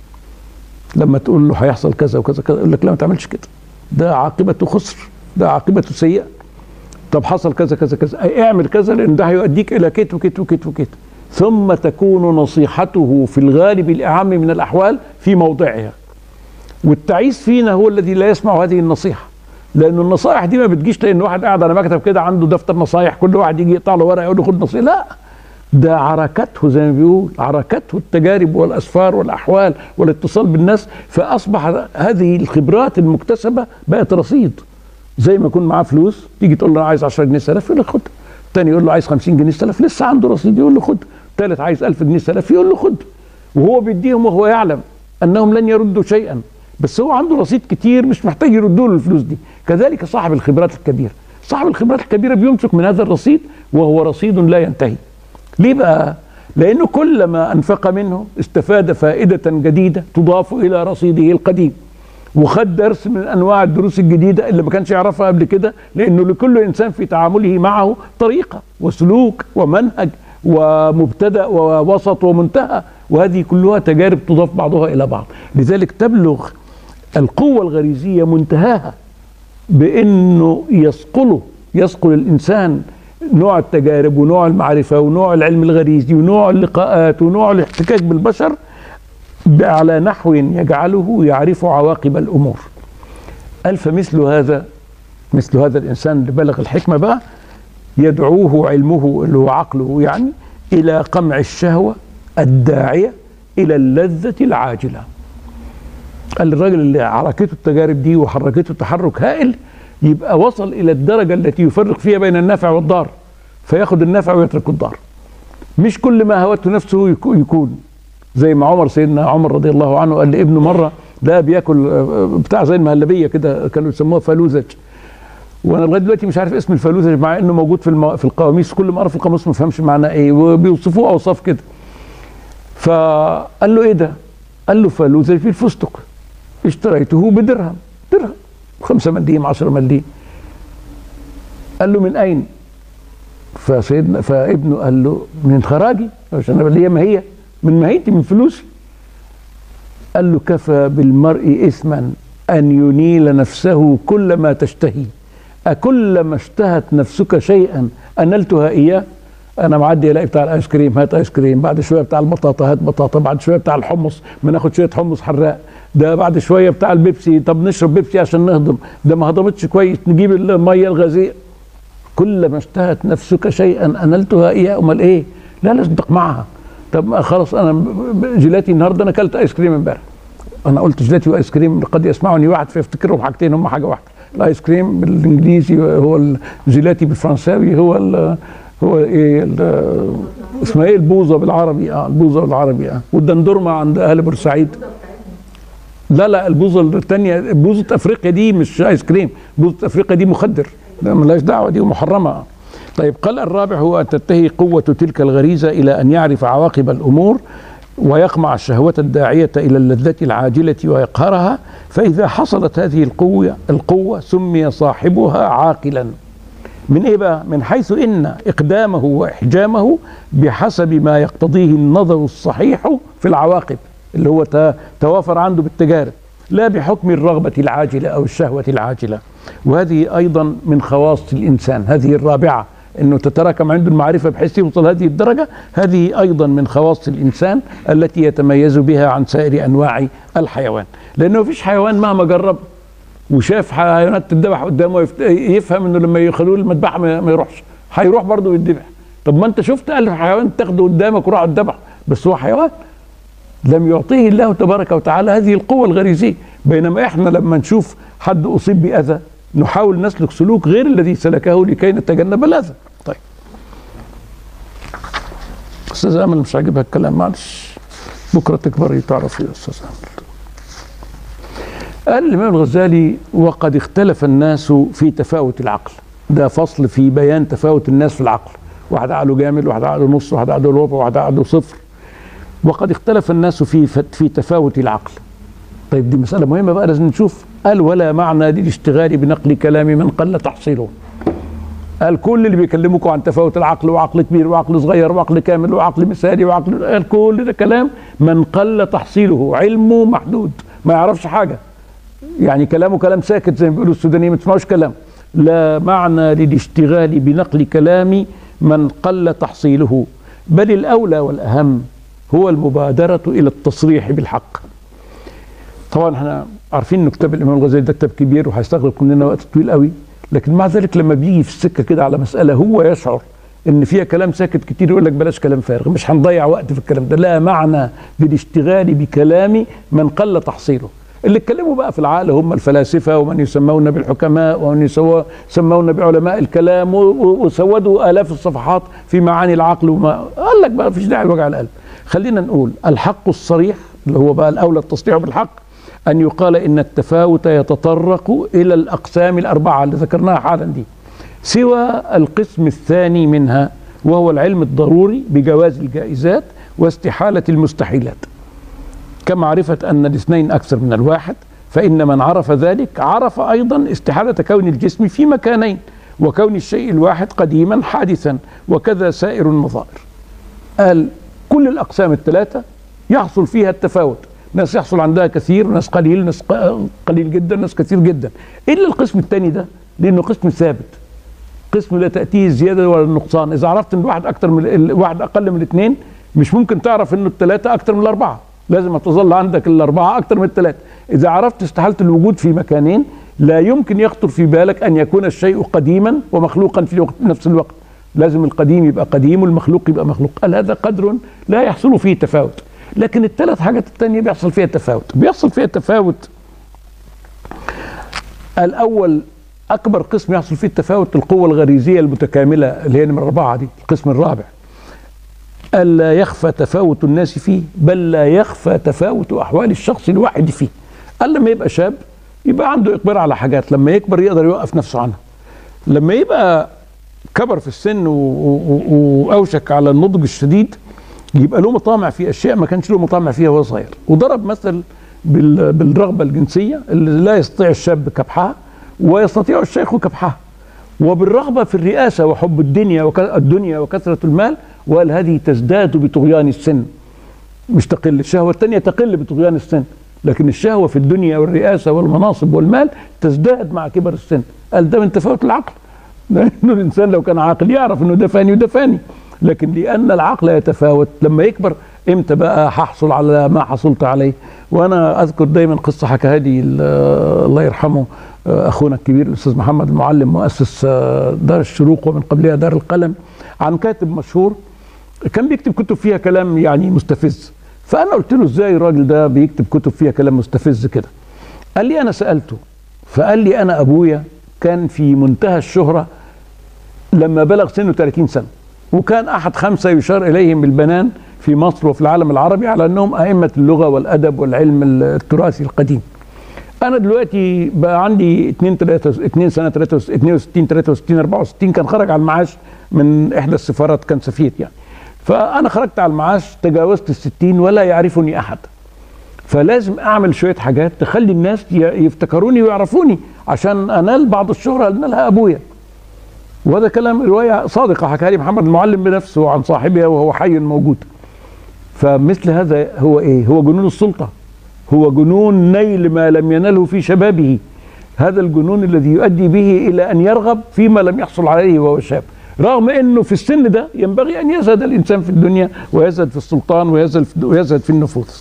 لما تقول له هيحصل كذا وكذا كذا يقول لك لا ما تعملش كده ده عاقبته خسر ده عاقبته سيئة طب حصل كذا كذا كذا اعمل كذا لأن ده هيؤديك إلى كت وكت وكت وكت ثم تكون نصيحته في الغالب الأعم من الأحوال في موضعها والتعيس فينا هو الذي لا يسمع هذه النصيحه لان النصائح دي ما بتجيش لان واحد قاعد على مكتب كده عنده دفتر نصايح كل واحد يجي يقطع له ورقه يقول له خد نصيحه لا ده عركته زي ما بيقول عركته التجارب والاسفار والاحوال والاتصال بالناس فاصبح هذه الخبرات المكتسبه بقت رصيد زي ما يكون معاه فلوس تيجي تقول له انا عايز 10 جنيه سلف يقول لك خد الثاني يقول له عايز 50 جنيه سلف لسه عنده رصيد يقول له خد الثالث عايز 1000 جنيه سلف يقول له خد وهو بيديهم وهو يعلم انهم لن يردوا شيئا بس هو عنده رصيد كتير مش محتاج يردوا له الفلوس دي كذلك صاحب الخبرات الكبيره صاحب الخبرات الكبيره بيمسك من هذا الرصيد وهو رصيد لا ينتهي ليه بقى لانه كلما انفق منه استفاد فائده جديده تضاف الى رصيده القديم وخد درس من انواع الدروس الجديده اللي ما كانش يعرفها قبل كده لانه لكل انسان في تعامله معه طريقه وسلوك ومنهج ومبتدا ووسط ومنتهى وهذه كلها تجارب تضاف بعضها الى بعض لذلك تبلغ القوه الغريزيه منتهاها بانه يصقله يصقل الانسان نوع التجارب ونوع المعرفة ونوع العلم الغريزي ونوع اللقاءات ونوع الاحتكاك بالبشر على نحو يجعله يعرف عواقب الأمور قال فمثل هذا مثل هذا الإنسان اللي بلغ الحكمة بقى يدعوه علمه اللي هو عقله يعني إلى قمع الشهوة الداعية إلى اللذة العاجلة قال الراجل اللي حركته التجارب دي وحركته تحرك هائل يبقى وصل إلى الدرجة التي يفرق فيها بين النافع والضار فياخد النافع ويترك الضار مش كل ما هوته نفسه يكون زي ما عمر سيدنا عمر رضي الله عنه قال لابنه مرة ده بياكل بتاع زي المهلبية كده كانوا يسموها فلوزج وانا لغايه دلوقتي مش عارف اسم الفلوزج مع انه موجود في المو... في القواميس كل ما اقرا في القاموس ما فهمش معناه ايه وبيوصفوه اوصاف كده فقال له ايه ده؟ قال له فلوزج في الفستق اشتريته بدرهم درهم خمسة مليم عشرة مليم قال له من أين فسيدنا فابنه قال له من خراجي عشان انا ليا ماهيه من ماهيتي من فلوسي قال له كفى بالمرء اثما ان ينيل نفسه كل ما تشتهي اكلما اشتهت نفسك شيئا انلتها اياه انا معدي الاقي بتاع الايس كريم هات ايس كريم بعد شويه بتاع البطاطا هات بطاطا بعد شويه بتاع الحمص ما ناخد شويه حمص حراق ده بعد شويه بتاع البيبسي طب نشرب بيبسي عشان نهضم ده ما هضمتش كويس نجيب الميه الغازيه كلما اشتهت نفسك شيئا انلتها اياه امال ايه لا لازم تقمعها طب خلاص انا جيلاتي النهارده انا اكلت ايس كريم امبارح انا قلت جيلاتي وايس كريم قد يسمعني واحد فيفتكرهم حاجتين هم حاجه واحده الايس كريم بالانجليزي هو الجيلاتي بالفرنساوي هو ال هو ايه اسمها ايه البوظه بالعربي اه البوظه بالعربي اه والدندورما عند اهل بورسعيد لا لا البوظه الثانيه بوظه افريقيا دي مش ايس كريم بوظه افريقيا دي مخدر لا ملهاش دعوه دي محرمه طيب قال الرابع هو ان تنتهي قوه تلك الغريزه الى ان يعرف عواقب الامور ويقمع الشهوة الداعية إلى اللذة العاجلة ويقهرها فإذا حصلت هذه القوة القوة سمي صاحبها عاقلا من إيه بقى؟ من حيث إن إقدامه وإحجامه بحسب ما يقتضيه النظر الصحيح في العواقب اللي هو توافر عنده بالتجارب لا بحكم الرغبة العاجلة أو الشهوة العاجلة وهذه أيضا من خواص الإنسان هذه الرابعة أنه تتراكم عنده المعرفة بحيث يوصل هذه الدرجة هذه أيضا من خواص الإنسان التي يتميز بها عن سائر أنواع الحيوان لأنه فيش حيوان مهما جرب وشاف حيوانات تذبح قدامه يفهم انه لما يخلوه المذبحه ما يروحش هيروح برضه يتذبح طب ما انت شفت ألف حيوان تاخده قدامك وراح اتذبح بس هو حيوان لم يعطيه الله تبارك وتعالى هذه القوة الغريزية بينما احنا لما نشوف حد أصيب بأذى نحاول نسلك سلوك غير الذي سلكه لكي نتجنب الأذى طيب أستاذ أمل مش عاجبها الكلام معلش بكرة تكبري تعرفي يا أستاذ أمل قال الإمام الغزالي وقد اختلف الناس في تفاوت العقل ده فصل في بيان تفاوت الناس في العقل واحد عقله جامد واحد عقله نص واحد عقله ربع واحد عقله صفر وقد اختلف الناس في في تفاوت العقل طيب دي مسألة مهمة بقى لازم نشوف قال ولا معنى للاشتغال بنقل كلام من قل تحصيله قال كل اللي بيكلمكم عن تفاوت العقل وعقل كبير وعقل صغير وعقل كامل وعقل مثالي وعقل قال كل ده كلام من قل تحصيله علمه محدود ما يعرفش حاجة يعني كلامه كلام ساكت زي ما بيقولوا السودانيين ما تسمعوش كلام لا معنى للاشتغال بنقل كلام من قل تحصيله بل الأولى والأهم هو المبادرة إلى التصريح بالحق طبعا احنا عارفين ان كتاب الامام الغزالي ده كتاب كبير وهيستغرق مننا وقت طويل قوي لكن مع ذلك لما بيجي في السكه كده على مساله هو يشعر ان فيها كلام ساكت كتير يقول لك بلاش كلام فارغ مش هنضيع وقت في الكلام ده لا معنى بالاشتغال بكلام من قل تحصيله اللي اتكلموا بقى في العقل هم الفلاسفه ومن يسمون بالحكماء ومن يسمون بعلماء الكلام وسودوا الاف الصفحات في معاني العقل وما قال لك بقى مفيش داعي لوجع القلب خلينا نقول الحق الصريح اللي هو بقى الاولى التصريح بالحق ان يقال ان التفاوت يتطرق الى الاقسام الاربعه اللي ذكرناها حالا دي سوى القسم الثاني منها وهو العلم الضروري بجواز الجائزات واستحاله المستحيلات كمعرفة أن الاثنين أكثر من الواحد فإن من عرف ذلك عرف أيضا استحالة كون الجسم في مكانين وكون الشيء الواحد قديما حادثا وكذا سائر النظائر قال كل الأقسام الثلاثة يحصل فيها التفاوت ناس يحصل عندها كثير وناس قليل ناس قليل جدا ناس كثير جدا إلا القسم الثاني ده لأنه قسم ثابت القسم لا تاتيه الزياده ولا النقصان اذا عرفت ان واحد اكتر من الواحد اقل من الاثنين مش ممكن تعرف انه الثلاثه اكتر من الاربعه لازم تظل عندك الاربعه اكتر من الثلاثه اذا عرفت استحاله الوجود في مكانين لا يمكن يخطر في بالك ان يكون الشيء قديما ومخلوقا في الوقت نفس الوقت لازم القديم يبقى قديم والمخلوق يبقى مخلوق قال هذا قدر لا يحصل فيه تفاوت لكن الثلاث حاجات الثانيه بيحصل فيها تفاوت بيحصل فيها تفاوت الاول اكبر قسم يحصل فيه التفاوت القوه الغريزيه المتكامله اللي هي نمره اربعه دي القسم الرابع الا يخفى تفاوت الناس فيه بل لا يخفى تفاوت احوال الشخص الواحد فيه قال لما يبقى شاب يبقى عنده اقبال على حاجات لما يكبر يقدر يوقف نفسه عنها لما يبقى كبر في السن واوشك على النضج الشديد يبقى له مطامع في اشياء ما كانش له مطامع فيها وهو صغير وضرب مثل بالرغبه الجنسيه اللي لا يستطيع الشاب كبحها ويستطيع الشيخ كبحها وبالرغبه في الرئاسه وحب الدنيا الدنيا وكثره المال وقال هذه تزداد بطغيان السن مش تقل الشهوه الثانيه تقل بطغيان السن لكن الشهوه في الدنيا والرئاسه والمناصب والمال تزداد مع كبر السن قال ده من تفاوت العقل لانه الانسان لو كان عاقل يعرف انه ده فاني وده فاني لكن لان العقل يتفاوت لما يكبر امتى بقى هحصل على ما حصلت عليه وانا اذكر دايما قصه حكاها لي الله يرحمه اخونا الكبير الاستاذ محمد المعلم مؤسس دار الشروق ومن قبلها دار القلم عن كاتب مشهور كان بيكتب كتب فيها كلام يعني مستفز فانا قلت له ازاي الراجل ده بيكتب كتب فيها كلام مستفز كده قال لي انا سالته فقال لي انا ابويا كان في منتهى الشهره لما بلغ سنه 30 سنه وكان احد خمسه يشار اليهم بالبنان في مصر وفي العالم العربي على انهم ائمه اللغه والادب والعلم التراثي القديم. انا دلوقتي بقى عندي 2 3 2 سنه 62 63 64 كان خرج على المعاش من احدى السفارات كان سفير يعني. فانا خرجت على المعاش تجاوزت ال 60 ولا يعرفني احد. فلازم اعمل شويه حاجات تخلي الناس يفتكروني ويعرفوني عشان انال بعض الشهره اللي نالها ابويا. وهذا كلام روايه صادقه حكاها لي محمد المعلم بنفسه عن صاحبها وهو حي موجود. فمثل هذا هو ايه؟ هو جنون السلطه. هو جنون نيل ما لم ينله في شبابه. هذا الجنون الذي يؤدي به الى ان يرغب فيما لم يحصل عليه وهو شاب. رغم انه في السن ده ينبغي ان يزهد الانسان في الدنيا ويزهد في السلطان ويزهد ويزهد في النفوس.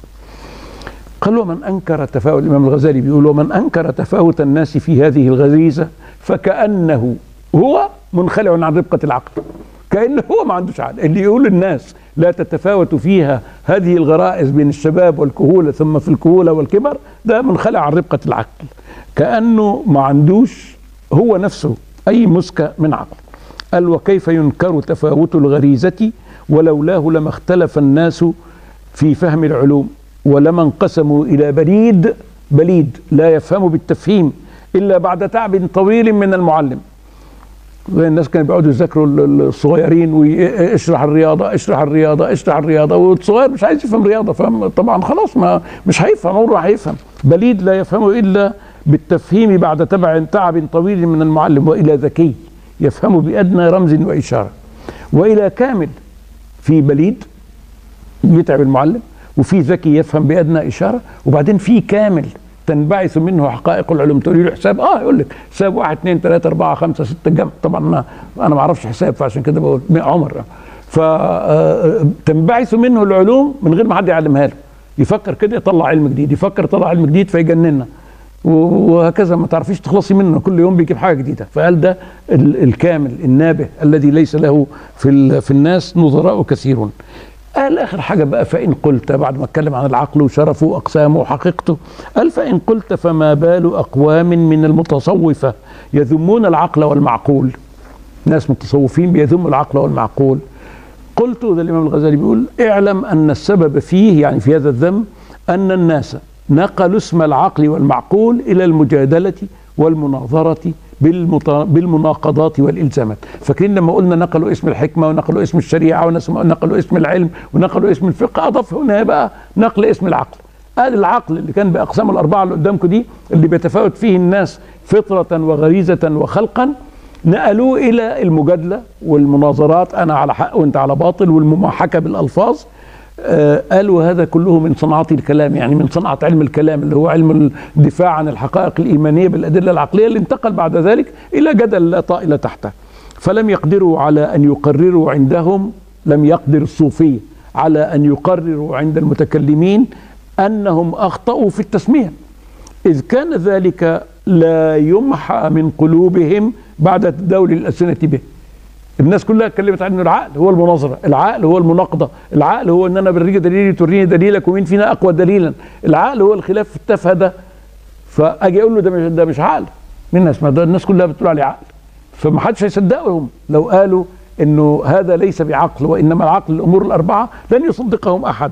قال ومن انكر تفاوت الامام الغزالي بيقول ومن انكر تفاوت الناس في هذه الغريزه فكانه هو منخلع عن ربقه العقل. كانه هو ما عندوش عقل، اللي يقول الناس لا تتفاوت فيها هذه الغرائز بين الشباب والكهوله ثم في الكهوله والكبر ده منخلع عن ربقه العقل. كانه ما عندوش هو نفسه اي مسكه من عقل. قال وكيف ينكر تفاوت الغريزة ولولاه لما اختلف الناس في فهم العلوم ولما انقسموا إلى بليد بليد لا يفهم بالتفهيم إلا بعد تعب طويل من المعلم زي الناس كانوا بيقعدوا يذاكروا الصغيرين واشرح الرياضة اشرح الرياضة اشرح الرياضة والصغير مش عايز يفهم رياضة فهم طبعا خلاص ما مش هيفهم عمره هيفهم بليد لا يفهم إلا بالتفهيم بعد تبع تعب طويل من المعلم وإلى ذكي يفهم بأدنى رمز وإشارة وإلى كامل في بليد يتعب المعلم وفي ذكي يفهم بأدنى إشارة وبعدين في كامل تنبعث منه حقائق العلوم تقول له حساب اه يقول لك حساب واحد اثنين ثلاثة أربعة خمسة ستة جمع طبعا أنا أنا ما أعرفش حساب فعشان كده بقول عمر فتنبعث منه العلوم من غير ما حد يعلمها له يفكر كده يطلع علم جديد يفكر يطلع علم جديد فيجننا وهكذا ما تعرفيش تخلصي منه كل يوم بيجيب حاجه جديده فقال ده الكامل النابه الذي ليس له في في الناس نظراء كثيرون قال اخر حاجه بقى فان قلت بعد ما اتكلم عن العقل وشرفه واقسامه وحقيقته قال فان قلت فما بال اقوام من المتصوفه يذمون العقل والمعقول ناس متصوفين بيذموا العقل والمعقول قلت ده الامام الغزالي بيقول اعلم ان السبب فيه يعني في هذا الذم ان الناس نقلوا اسم العقل والمعقول الى المجادله والمناظره بالمناقضات والالزامات فاكرين لما قلنا نقلوا اسم الحكمه ونقلوا اسم الشريعه ونقلوا اسم العلم ونقلوا اسم الفقه اضاف هنا بقى نقل اسم العقل قال العقل اللي كان باقسام الاربعه اللي قدامكم دي اللي بيتفاوت فيه الناس فطره وغريزه وخلقا نقلوه الى المجادله والمناظرات انا على حق وانت على باطل والمماحكه بالالفاظ آه قالوا هذا كله من صنعات الكلام يعني من صنعة علم الكلام اللي هو علم الدفاع عن الحقائق الإيمانية بالأدلة العقلية اللي انتقل بعد ذلك إلى جدل لا طائل تحته فلم يقدروا على أن يقرروا عندهم لم يقدر الصوفية على أن يقرروا عند المتكلمين أنهم أخطأوا في التسمية إذ كان ذلك لا يمحى من قلوبهم بعد تداول الألسنة به الناس كلها اتكلمت عن العقل هو المناظرة العقل هو المناقضة العقل هو ان انا بريك دليلي توريني دليلك ومين فينا اقوى دليلا العقل هو الخلاف في التفه ده فاجي اقول له ده مش ده مش عقل مين الناس ما ده الناس كلها بتقول عليه عقل فما حدش هيصدقهم لو قالوا انه هذا ليس بعقل وانما العقل الامور الاربعه لن يصدقهم احد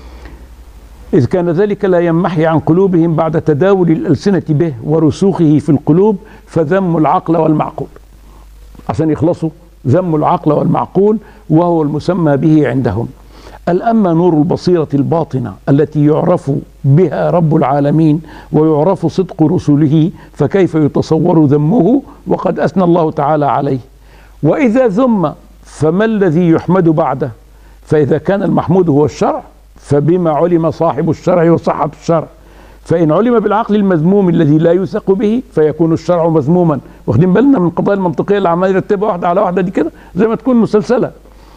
إذ كان ذلك لا ينمحي عن قلوبهم بعد تداول الألسنة به ورسوخه في القلوب فذموا العقل والمعقول عشان يخلصوا ذم العقل والمعقول وهو المسمى به عندهم الأما نور البصيرة الباطنة التي يعرف بها رب العالمين ويعرف صدق رسله فكيف يتصور ذمه وقد أثنى الله تعالى عليه وإذا ذم فما الذي يحمد بعده فإذا كان المحمود هو الشرع فبما علم صاحب الشرع وصحة الشرع فإن علم بالعقل المذموم الذي لا يوثق به فيكون الشرع مذموما واخدين بالنا من القضايا المنطقية اللي عمال يرتبها واحدة على واحدة دي كده زي ما تكون مسلسلة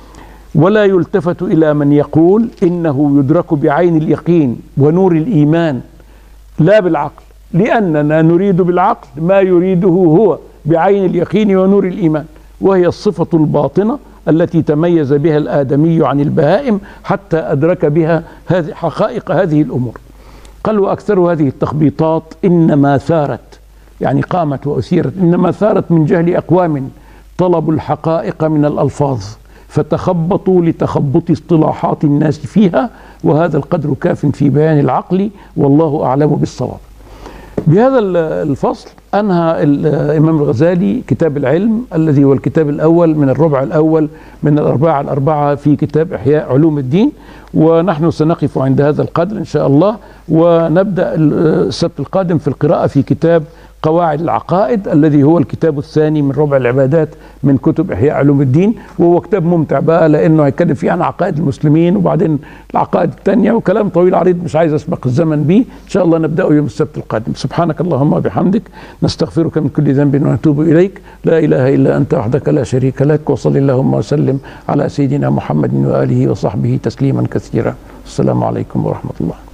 ولا يلتفت إلى من يقول إنه يدرك بعين اليقين ونور الإيمان لا بالعقل لأننا نريد بالعقل ما يريده هو بعين اليقين ونور الإيمان وهي الصفة الباطنة التي تميز بها الآدمي عن البهائم حتى أدرك بها هذه حقائق هذه الأمور قال وأكثر هذه التخبيطات إنما ثارت يعني قامت وأثيرت إنما ثارت من جهل أقوام طلبوا الحقائق من الألفاظ فتخبطوا لتخبط اصطلاحات الناس فيها وهذا القدر كاف في بيان العقل والله أعلم بالصواب بهذا الفصل أنهى الإمام الغزالي كتاب العلم الذي هو الكتاب الأول من الربع الأول من الأربعة الأربعة في كتاب إحياء علوم الدين ونحن سنقف عند هذا القدر إن شاء الله ونبدأ السبت القادم في القراءة في كتاب قواعد العقائد الذي هو الكتاب الثاني من ربع العبادات من كتب احياء علوم الدين وهو كتاب ممتع بقى لانه هيتكلم فيه عن عقائد المسلمين وبعدين العقائد الثانيه وكلام طويل عريض مش عايز اسبق الزمن به ان شاء الله نبداه يوم السبت القادم سبحانك اللهم وبحمدك نستغفرك من كل ذنب ونتوب اليك لا اله الا انت وحدك لا شريك لك وصل اللهم وسلم على سيدنا محمد واله وصحبه تسليما كثيرا السلام عليكم ورحمه الله